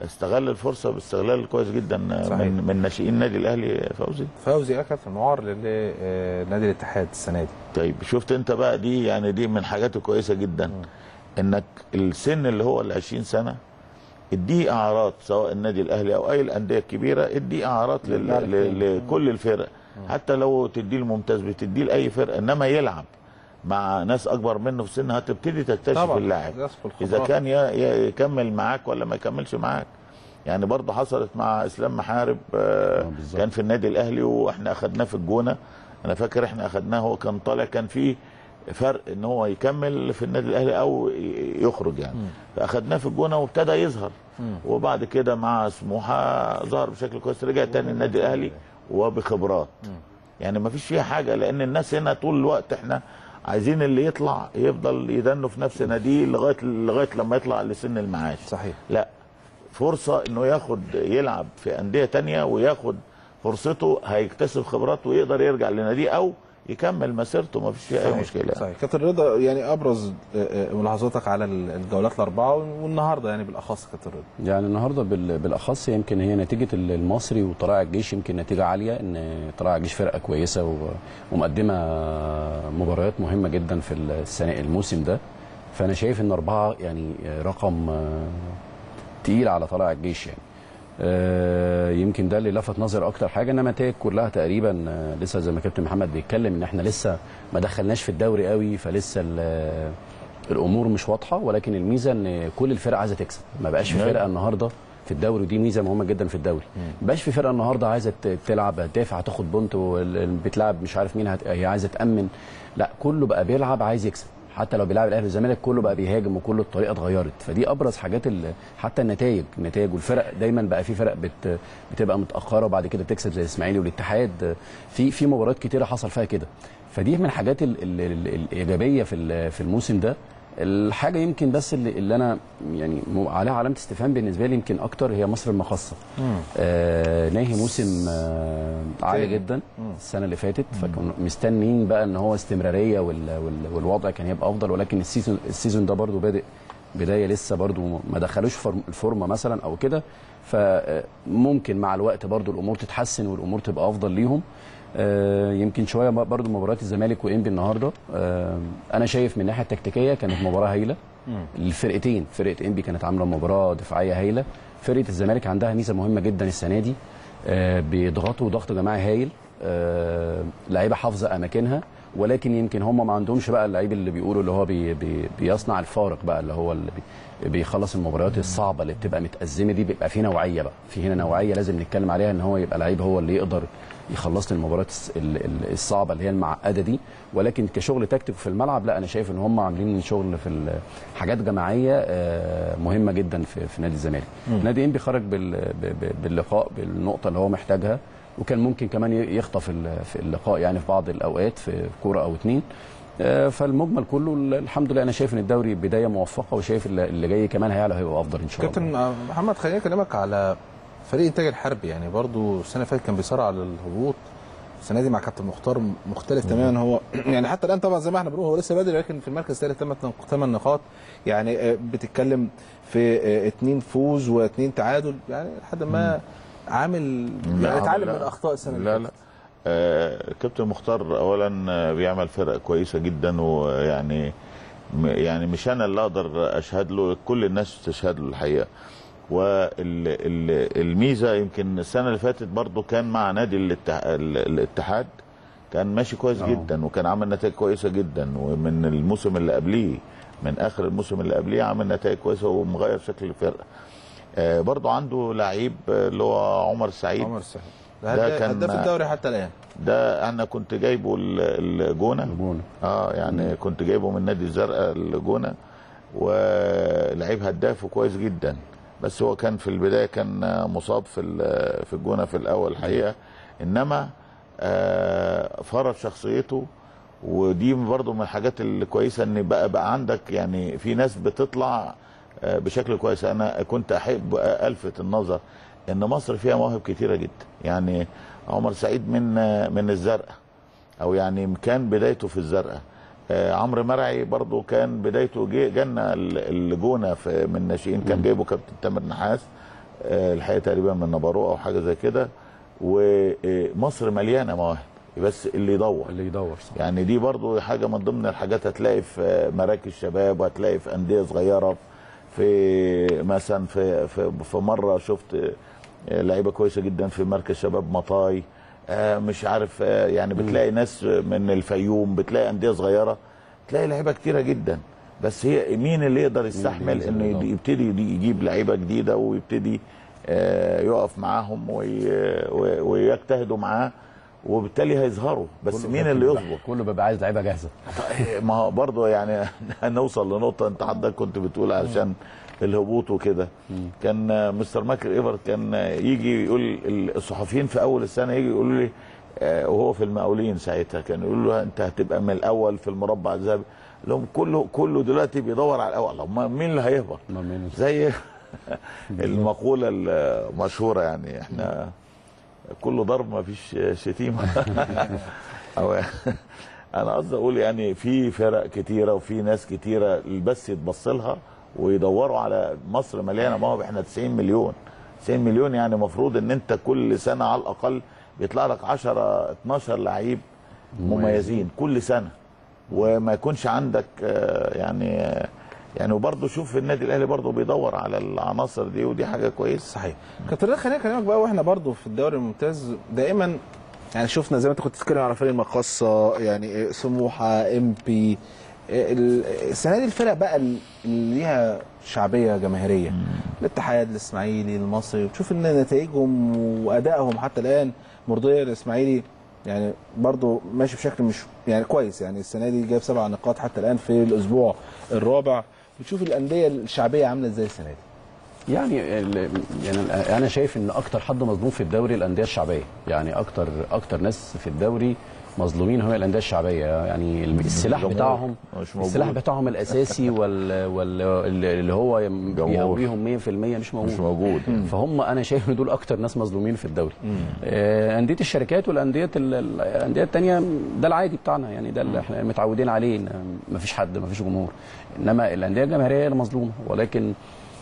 S2: استغل الفرصه باستغلال كويس جدا
S1: صحيح.
S2: من من ناشئين النادي الاهلي فوزي
S1: فوزي اه كابتن معار لنادي الاتحاد السنه دي
S2: طيب شفت انت بقى دي يعني دي من الحاجات الكويسه جدا انك السن اللي هو ال 20 سنه اديه اعراض سواء النادي الاهلي او اي الانديه الكبيره اديه اعراض لل-
S1: يرجع لك
S2: ل-
S1: تاني.
S2: لكل الفرق حتى لو تديه الممتاز بتديه لاي فرقه انما يلعب مع ناس اكبر منه في سن هتبتدي تكتشف
S1: طبعا
S2: اللاعب
S1: يصفو
S2: اذا
S1: الخبرات.
S2: كان ي- ي- يكمل معاك ولا ما يكملش معاك يعني برضه حصلت مع اسلام محارب آه،
S3: آه، بالظبط.
S2: كان في النادي الاهلي واحنا اخدناه في الجونه انا فاكر احنا اخدناه هو كان طالع كان في فرق ان هو يكمل في النادي الاهلي او ي- يخرج يعني فاخدناه في الجونه وابتدى يظهر وبعد كده مع سموحه ظهر بشكل كويس رجع تاني النادي الاهلي وبخبرات يعني ما فيش فيها حاجه لان الناس هنا طول الوقت احنا عايزين اللي يطلع يفضل يدنه في نفس ناديه لغايه لغايه لما يطلع لسن المعاش
S1: صحيح
S2: لا فرصه انه ياخد يلعب في انديه تانية وياخد فرصته هيكتسب خبرات ويقدر يرجع لناديه او يكمل مسيرته ما فيش فيها اي مشكله
S1: صحيح كابتن رضا يعني ابرز آه، آه، ملاحظاتك على الجولات الاربعه والنهارده يعني بالاخص كابتن رضا
S3: يعني النهارده بال- بالاخص يمكن هي نتيجه ال- المصري وطلائع الجيش يمكن نتيجه عاليه ان طلائع الجيش فرقه كويسه و- ومقدمه مباريات مهمه جدا في السنه الموسم ده فانا شايف ان اربعه يعني رقم آه، تقيل على طلائع الجيش يعني آه، يمكن ده اللي لفت نظر اكتر حاجه انما النتائج كلها تقريبا آه، لسه زي ما كابتن محمد بيتكلم ان احنا لسه ما دخلناش في الدوري قوي فلسه ال- الامور مش واضحه ولكن الميزه ان كل الفرق عايزه تكسب ما بقاش في
S2: نعم.
S3: فرقه النهارده في الدوري ودي ميزه مهمه جدا في الدوري ما بقاش في فرقه النهارده عايزه ت- تلعب هتدافع هتاخد بونت وال- بتلعب مش عارف مين هت... هي عايزه تامن لا كله بقى بيلعب عايز يكسب حتى لو بيلعب الاهلي والزمالك كله بقى بيهاجم وكل الطريقه اتغيرت فدي ابرز حاجات ال... حتى النتائج النتائج والفرق دايما بقى في فرق بت... بتبقى متاخره وبعد كده تكسب زي الاسماعيلي والاتحاد في في مباريات كتيره حصل فيها كده فدي من الحاجات ال... ال... ال... الايجابيه في ال- في الموسم ده الحاجه يمكن بس اللي, اللي انا يعني م- عليها علامه استفهام بالنسبه لي يمكن اكتر هي مصر المقاصه آه ناهي موسم آه عالي
S1: تاني.
S3: جدا السنه اللي فاتت فكانوا مستنيين بقى ان هو استمراريه وال وال والوضع كان يبقى افضل ولكن السيزون السيزون ده برضو بادئ بدايه لسه برضو ما دخلوش فورم- الفورمه مثلا او كده فممكن مع الوقت برضو الامور تتحسن والامور تبقى افضل ليهم آه، يمكن شويه برضو مباريات الزمالك وانبي النهارده آه، انا شايف من الناحيه التكتيكيه كانت مباراه هايله الفرقتين فرقه انبي كانت عامله مباراه دفاعيه هايله فرقه الزمالك عندها ميزه مهمه جدا السنه دي آه، بيضغطوا ضغط جماعي هايل آه، لعيبه حافظه اماكنها ولكن يمكن هم ما عندهمش بقى اللعيب اللي بيقولوا اللي هو بي بي بيصنع الفارق بقى اللي هو اللي بي بيخلص المباريات الصعبه اللي بتبقى متأزمه دي بيبقى في نوعيه بقى في هنا نوعيه لازم نتكلم عليها ان هو يبقى لعيب هو اللي يقدر يخلص لي المباريات الس- ال- ال- الصعبه اللي هي المعقده دي ولكن كشغل تكتيك في الملعب لا انا شايف ان هم عاملين شغل في ال- حاجات جماعيه آه، مهمه جدا في, في نادي الزمالك نادي انبي خرج بال- ب- ب- باللقاء بالنقطه اللي هو محتاجها وكان ممكن كمان ي- يخطف ال- في اللقاء يعني في بعض الاوقات في كوره او اتنين آه، فالمجمل كله ال- الحمد لله انا شايف ان الدوري بدايه موفقه وشايف اللي اللي جاي كمان هيعلى هيبقى افضل ان شاء الله
S1: كابتن آه، محمد خليني اكلمك على فريق انتاج الحربي يعني برضو السنه اللي فاتت كان بيصارع على الهبوط السنه دي مع كابتن مختار مختلف تماما هو يعني حتى الان طبعا زي ما احنا بنقول هو لسه بدري لكن في المركز الثالث ثمان نقاط يعني آه، بتتكلم في آه، اتنين فوز واثنين تعادل يعني لحد ما عامل يعني
S2: لا،
S1: اتعلم
S2: لا.
S1: من اخطاء السنه اللي
S2: لا
S1: فاتت.
S2: لا آه كابتن مختار اولا آه، بيعمل فرق كويسه جدا ويعني م- يعني مش انا اللي اقدر اشهد له كل الناس تشهد له الحقيقه والميزه يمكن السنه اللي فاتت برضه كان مع نادي الاتح- ال- الاتحاد كان ماشي كويس
S3: آه.
S2: جدا وكان عامل نتائج كويسه جدا ومن الموسم اللي قبليه من اخر الموسم اللي قبليه عامل نتائج كويسه ومغير شكل الفرقه آه برضه عنده لعيب آه، اللي هو عمر سعيد
S1: عمر السهل
S2: ده
S1: ده
S2: كان-
S1: هداف الدوري حتى الان
S2: ده انا كنت جايبه ال- الجونه
S3: الجونة.
S2: اه يعني كنت جايبه من نادي الزرقاء الجونه ولعيب هداف وكويس جدا بس هو كان في البدايه كان مصاب في ال- في الجونه في الاول الحقيقه انما آه فرض شخصيته ودي برضو من الحاجات الكويسه ان بقى بقى عندك يعني في ناس بتطلع آه، بشكل كويس انا كنت احب الفت النظر ان مصر فيها مواهب كتيره جدا يعني عمر سعيد من آه، من الزرقاء او يعني كان بدايته في الزرقاء آه، عمرو مرعي برضو كان بدايته جه جنة ال- الجونه في من الناشئين كان جايبه كابتن تامر نحاس آه، الحقيقه تقريبا من نبارو او حاجه زي كده ومصر مليانه مواهب بس اللي يدور
S3: اللي يدور صح
S2: يعني دي برضو حاجه من ضمن الحاجات هتلاقي في مراكز شباب وهتلاقي في انديه صغيره في مثلا في في, في مره شفت لعيبه كويسه جدا في مركز شباب مطاي آه، مش عارف آه، يعني بتلاقي ناس من الفيوم بتلاقي انديه صغيره تلاقي لعيبه كتيره جدا بس هي مين اللي يقدر يستحمل
S3: ينزل
S2: انه
S3: يدور.
S2: يبتدي يجيب لعيبه جديده ويبتدي آه، يقف معاهم وي- وي- ويجتهدوا معاه وبالتالي هيظهروا بس مين اللي يصبر
S3: كله بيبقى عايز لعيبه جاهزه
S2: ما هو برضه يعني هنوصل لنقطه انت حضرتك كنت بتقول علشان الهبوط وكده كان آه، مستر مايكل ايفر كان آه، يجي يقول ال- الصحفيين في اول السنه يجي يقولوا لي آه، وهو في المقاولين ساعتها كان يقول له انت هتبقى من الاول في المربع الذهبي لهم كله كله دلوقتي بيدور على الاول طب مين اللي هيهبط
S3: أمال مين؟
S2: زي المقوله المشهوره يعني احنا كله ضرب ما فيش شتيمه أو انا قصدي اقول يعني في فرق كتيره وفي ناس كتيره بس يتبص لها ويدوروا على مصر مليانه مواهب احنا 90 مليون 90 مليون يعني المفروض ان انت كل سنه على الاقل بيطلع لك 10 12 لعيب مميزين كل سنه وما يكونش عندك آه، يعني آه، يعني وبرضه شوف النادي الاهلي برضه بيدور على العناصر دي ودي حاجه كويسه
S1: صحيح كابتن رضا خليني اكلمك بقى واحنا برضو في الدوري الممتاز دائما يعني شفنا زي ما انت كنت بتتكلم على فريق المقاصه يعني سموحه ام بي السنه دي الفرق بقى اللي ليها شعبيه جماهيريه الاتحاد الاسماعيلي المصري وتشوف ان نتائجهم وادائهم حتى الان مرضيه الاسماعيلي يعني برضو ماشي بشكل مش يعني كويس يعني السنه دي جايب سبع نقاط حتى الان في الاسبوع الرابع بتشوف الانديه الشعبيه عامله ازاي السنه دي
S3: يعني ال- يعني انا شايف ان اكتر حد مظلوم في الدوري الانديه الشعبيه يعني اكتر اكتر ناس في الدوري مظلومين هم الانديه الشعبيه يعني السلاح
S2: الجمهور
S3: بتاعهم
S2: مش موجود.
S3: السلاح بتاعهم الاساسي وال, وال اللي هو يم-
S2: جمهور.
S3: بيقويهم 100% مش موجود
S2: مش موجود
S3: فهم انا شايف ان دول اكتر ناس مظلومين في الدوري آه، انديه الشركات والانديه ال- ال- الانديه الثانيه ده العادي بتاعنا يعني ده اللي احنا متعودين عليه ما فيش حد ما فيش جمهور انما الانديه الجماهيريه هي اللي مظلومه ولكن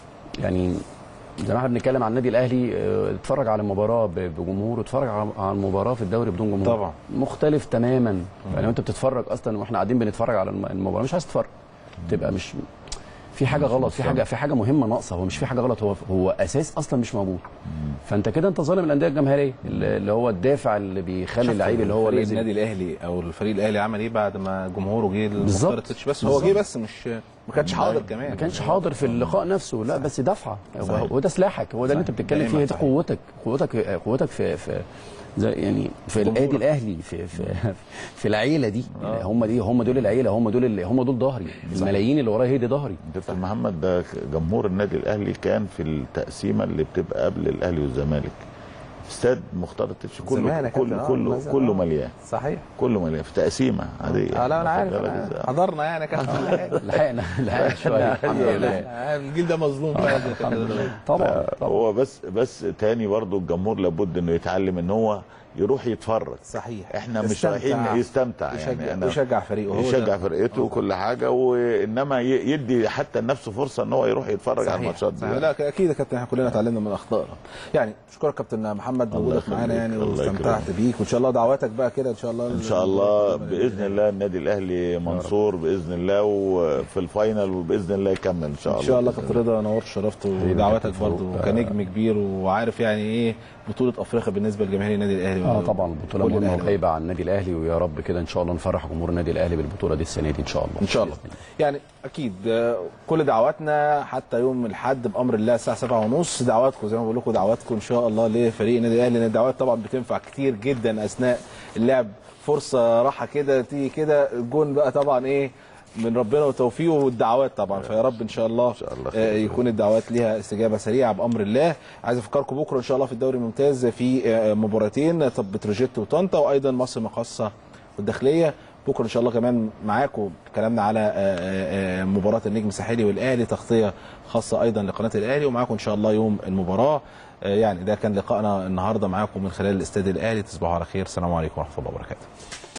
S3: يعني زي ما احنا بنتكلم عن النادي الاهلي اه، اتفرج على المباراه ب- بجمهور واتفرج على على المباراه في الدوري بدون جمهور
S1: طبعا.
S3: مختلف تماما يعني انت بتتفرج اصلا واحنا قاعدين بنتفرج على الم- المباراه مش عايز تتفرج تبقى مش في حاجه غلط في حاجه في حاجه مهمه ناقصه هو مش في حاجه غلط هو هو اساس اصلا مش موجود فانت كده انت ظالم الانديه الجماهيريه اللي اللي هو الدافع اللي بيخلي اللعيب اللي هو
S1: فريق
S3: لازم
S1: النادي الاهلي او الفريق الاهلي عمل ايه بعد ما جمهوره جه
S3: بالظبط.
S1: المختار تتش بس هو جه بس مش ما كانش حاضر كمان
S3: ما كانش حاضر في اللقاء نفسه لا بس دفعه
S1: صحيح.
S3: هو ده سلاحك هو ده اللي انت بتتكلم
S1: دايماً
S3: فيه دي
S1: صحيح.
S3: قوتك قوتك قوتك في في زي يعني في النادي الاهلي في في في العيله دي يعني هم دي هم دول العيله هم دول اللي هم دول ظهري الملايين اللي ورايا هي دي ظهري
S2: دكتور محمد ده جمهور النادي الاهلي كان في التقسيمه اللي بتبقى قبل الاهلي والزمالك استاد مختار التتش كله
S1: زمالك
S2: كله
S1: آه،
S2: كله
S1: مثلا،
S2: كله
S1: آه.
S2: مليان
S1: صحيح
S2: كله مليان في تقسيمه عاديه
S1: اه لا انا عارف
S2: واخد بالك
S1: أنا
S2: إزاي؟
S1: حضرنا يعني كابتن
S3: لحقنا لحقنا شويه الحمد لله
S1: آه، الجيل ده مظلوم فعلا زي كده.
S3: طبعا طبعا
S2: هو بس بس تاني برضو الجمهور لابد انه يتعلم ان هو يروح يتفرج
S1: صحيح
S2: احنا مش
S1: يستمتع.
S2: رايحين يستمتع
S1: يشجع
S2: يعني أنا
S1: يشجع فريقه هو
S2: يشجع
S1: ده.
S2: فرقته وكل حاجه وانما ي- يدي حتى لنفسه فرصه ان هو يروح يتفرج على الماتشات
S1: صحيح.
S2: دي
S1: لا اكيد يا كابتن احنا كلنا اتعلمنا من اخطائنا يعني اشكرك كابتن محمد بوجودك
S2: يخليك،
S1: معانا يعني
S2: الله
S1: واستمتعت
S2: يكرمك.
S1: بيك وان شاء الله دعواتك بقى كده ان شاء الله
S2: ان شاء الله باذن الله النادي الاهلي منصور باذن الله وفي الفاينل وباذن الله يكمل ان شاء الله
S1: ان شاء الله كابتن رضا نورت شرفت ودعواتك برضه كنجم كبير وعارف يعني ايه بطوله افريقيا بالنسبه لجماهير النادي الاهلي
S3: اه طبعا البطوله
S1: كل
S3: مهمه
S1: الأهلي.
S3: وغايبه عن النادي الاهلي ويا رب كده ان شاء الله نفرح جمهور النادي الاهلي بالبطوله دي السنه دي ان شاء الله
S1: ان شاء الله يعني اكيد آه، كل دعواتنا حتى يوم الاحد بامر الله الساعه 7:30 دعواتكم زي ما بقول لكم دعواتكم ان شاء الله لفريق النادي الاهلي لان الدعوات طبعا بتنفع كتير جدا اثناء اللعب فرصه راحه كده تيجي كده الجون بقى طبعا ايه من ربنا وتوفيقه والدعوات طبعا فيا رب ان شاء الله, إن
S2: شاء الله
S1: آه،
S2: خير.
S1: يكون الدعوات ليها استجابه سريعه بامر الله عايز افكركم بكره ان شاء الله في الدوري الممتاز في آه، مباراتين طب بتروجيت وطنطا وايضا مصر مقاصه والداخليه بكره ان شاء الله كمان معاكم كلامنا على آه، آه، آه، مباراه النجم الساحلي والاهلي تغطيه خاصه ايضا لقناه الاهلي ومعاكم ان شاء الله يوم المباراه آه، يعني ده كان لقائنا النهارده معاكم من خلال الاستاد الاهلي تصبحوا على خير السلام عليكم ورحمه الله وبركاته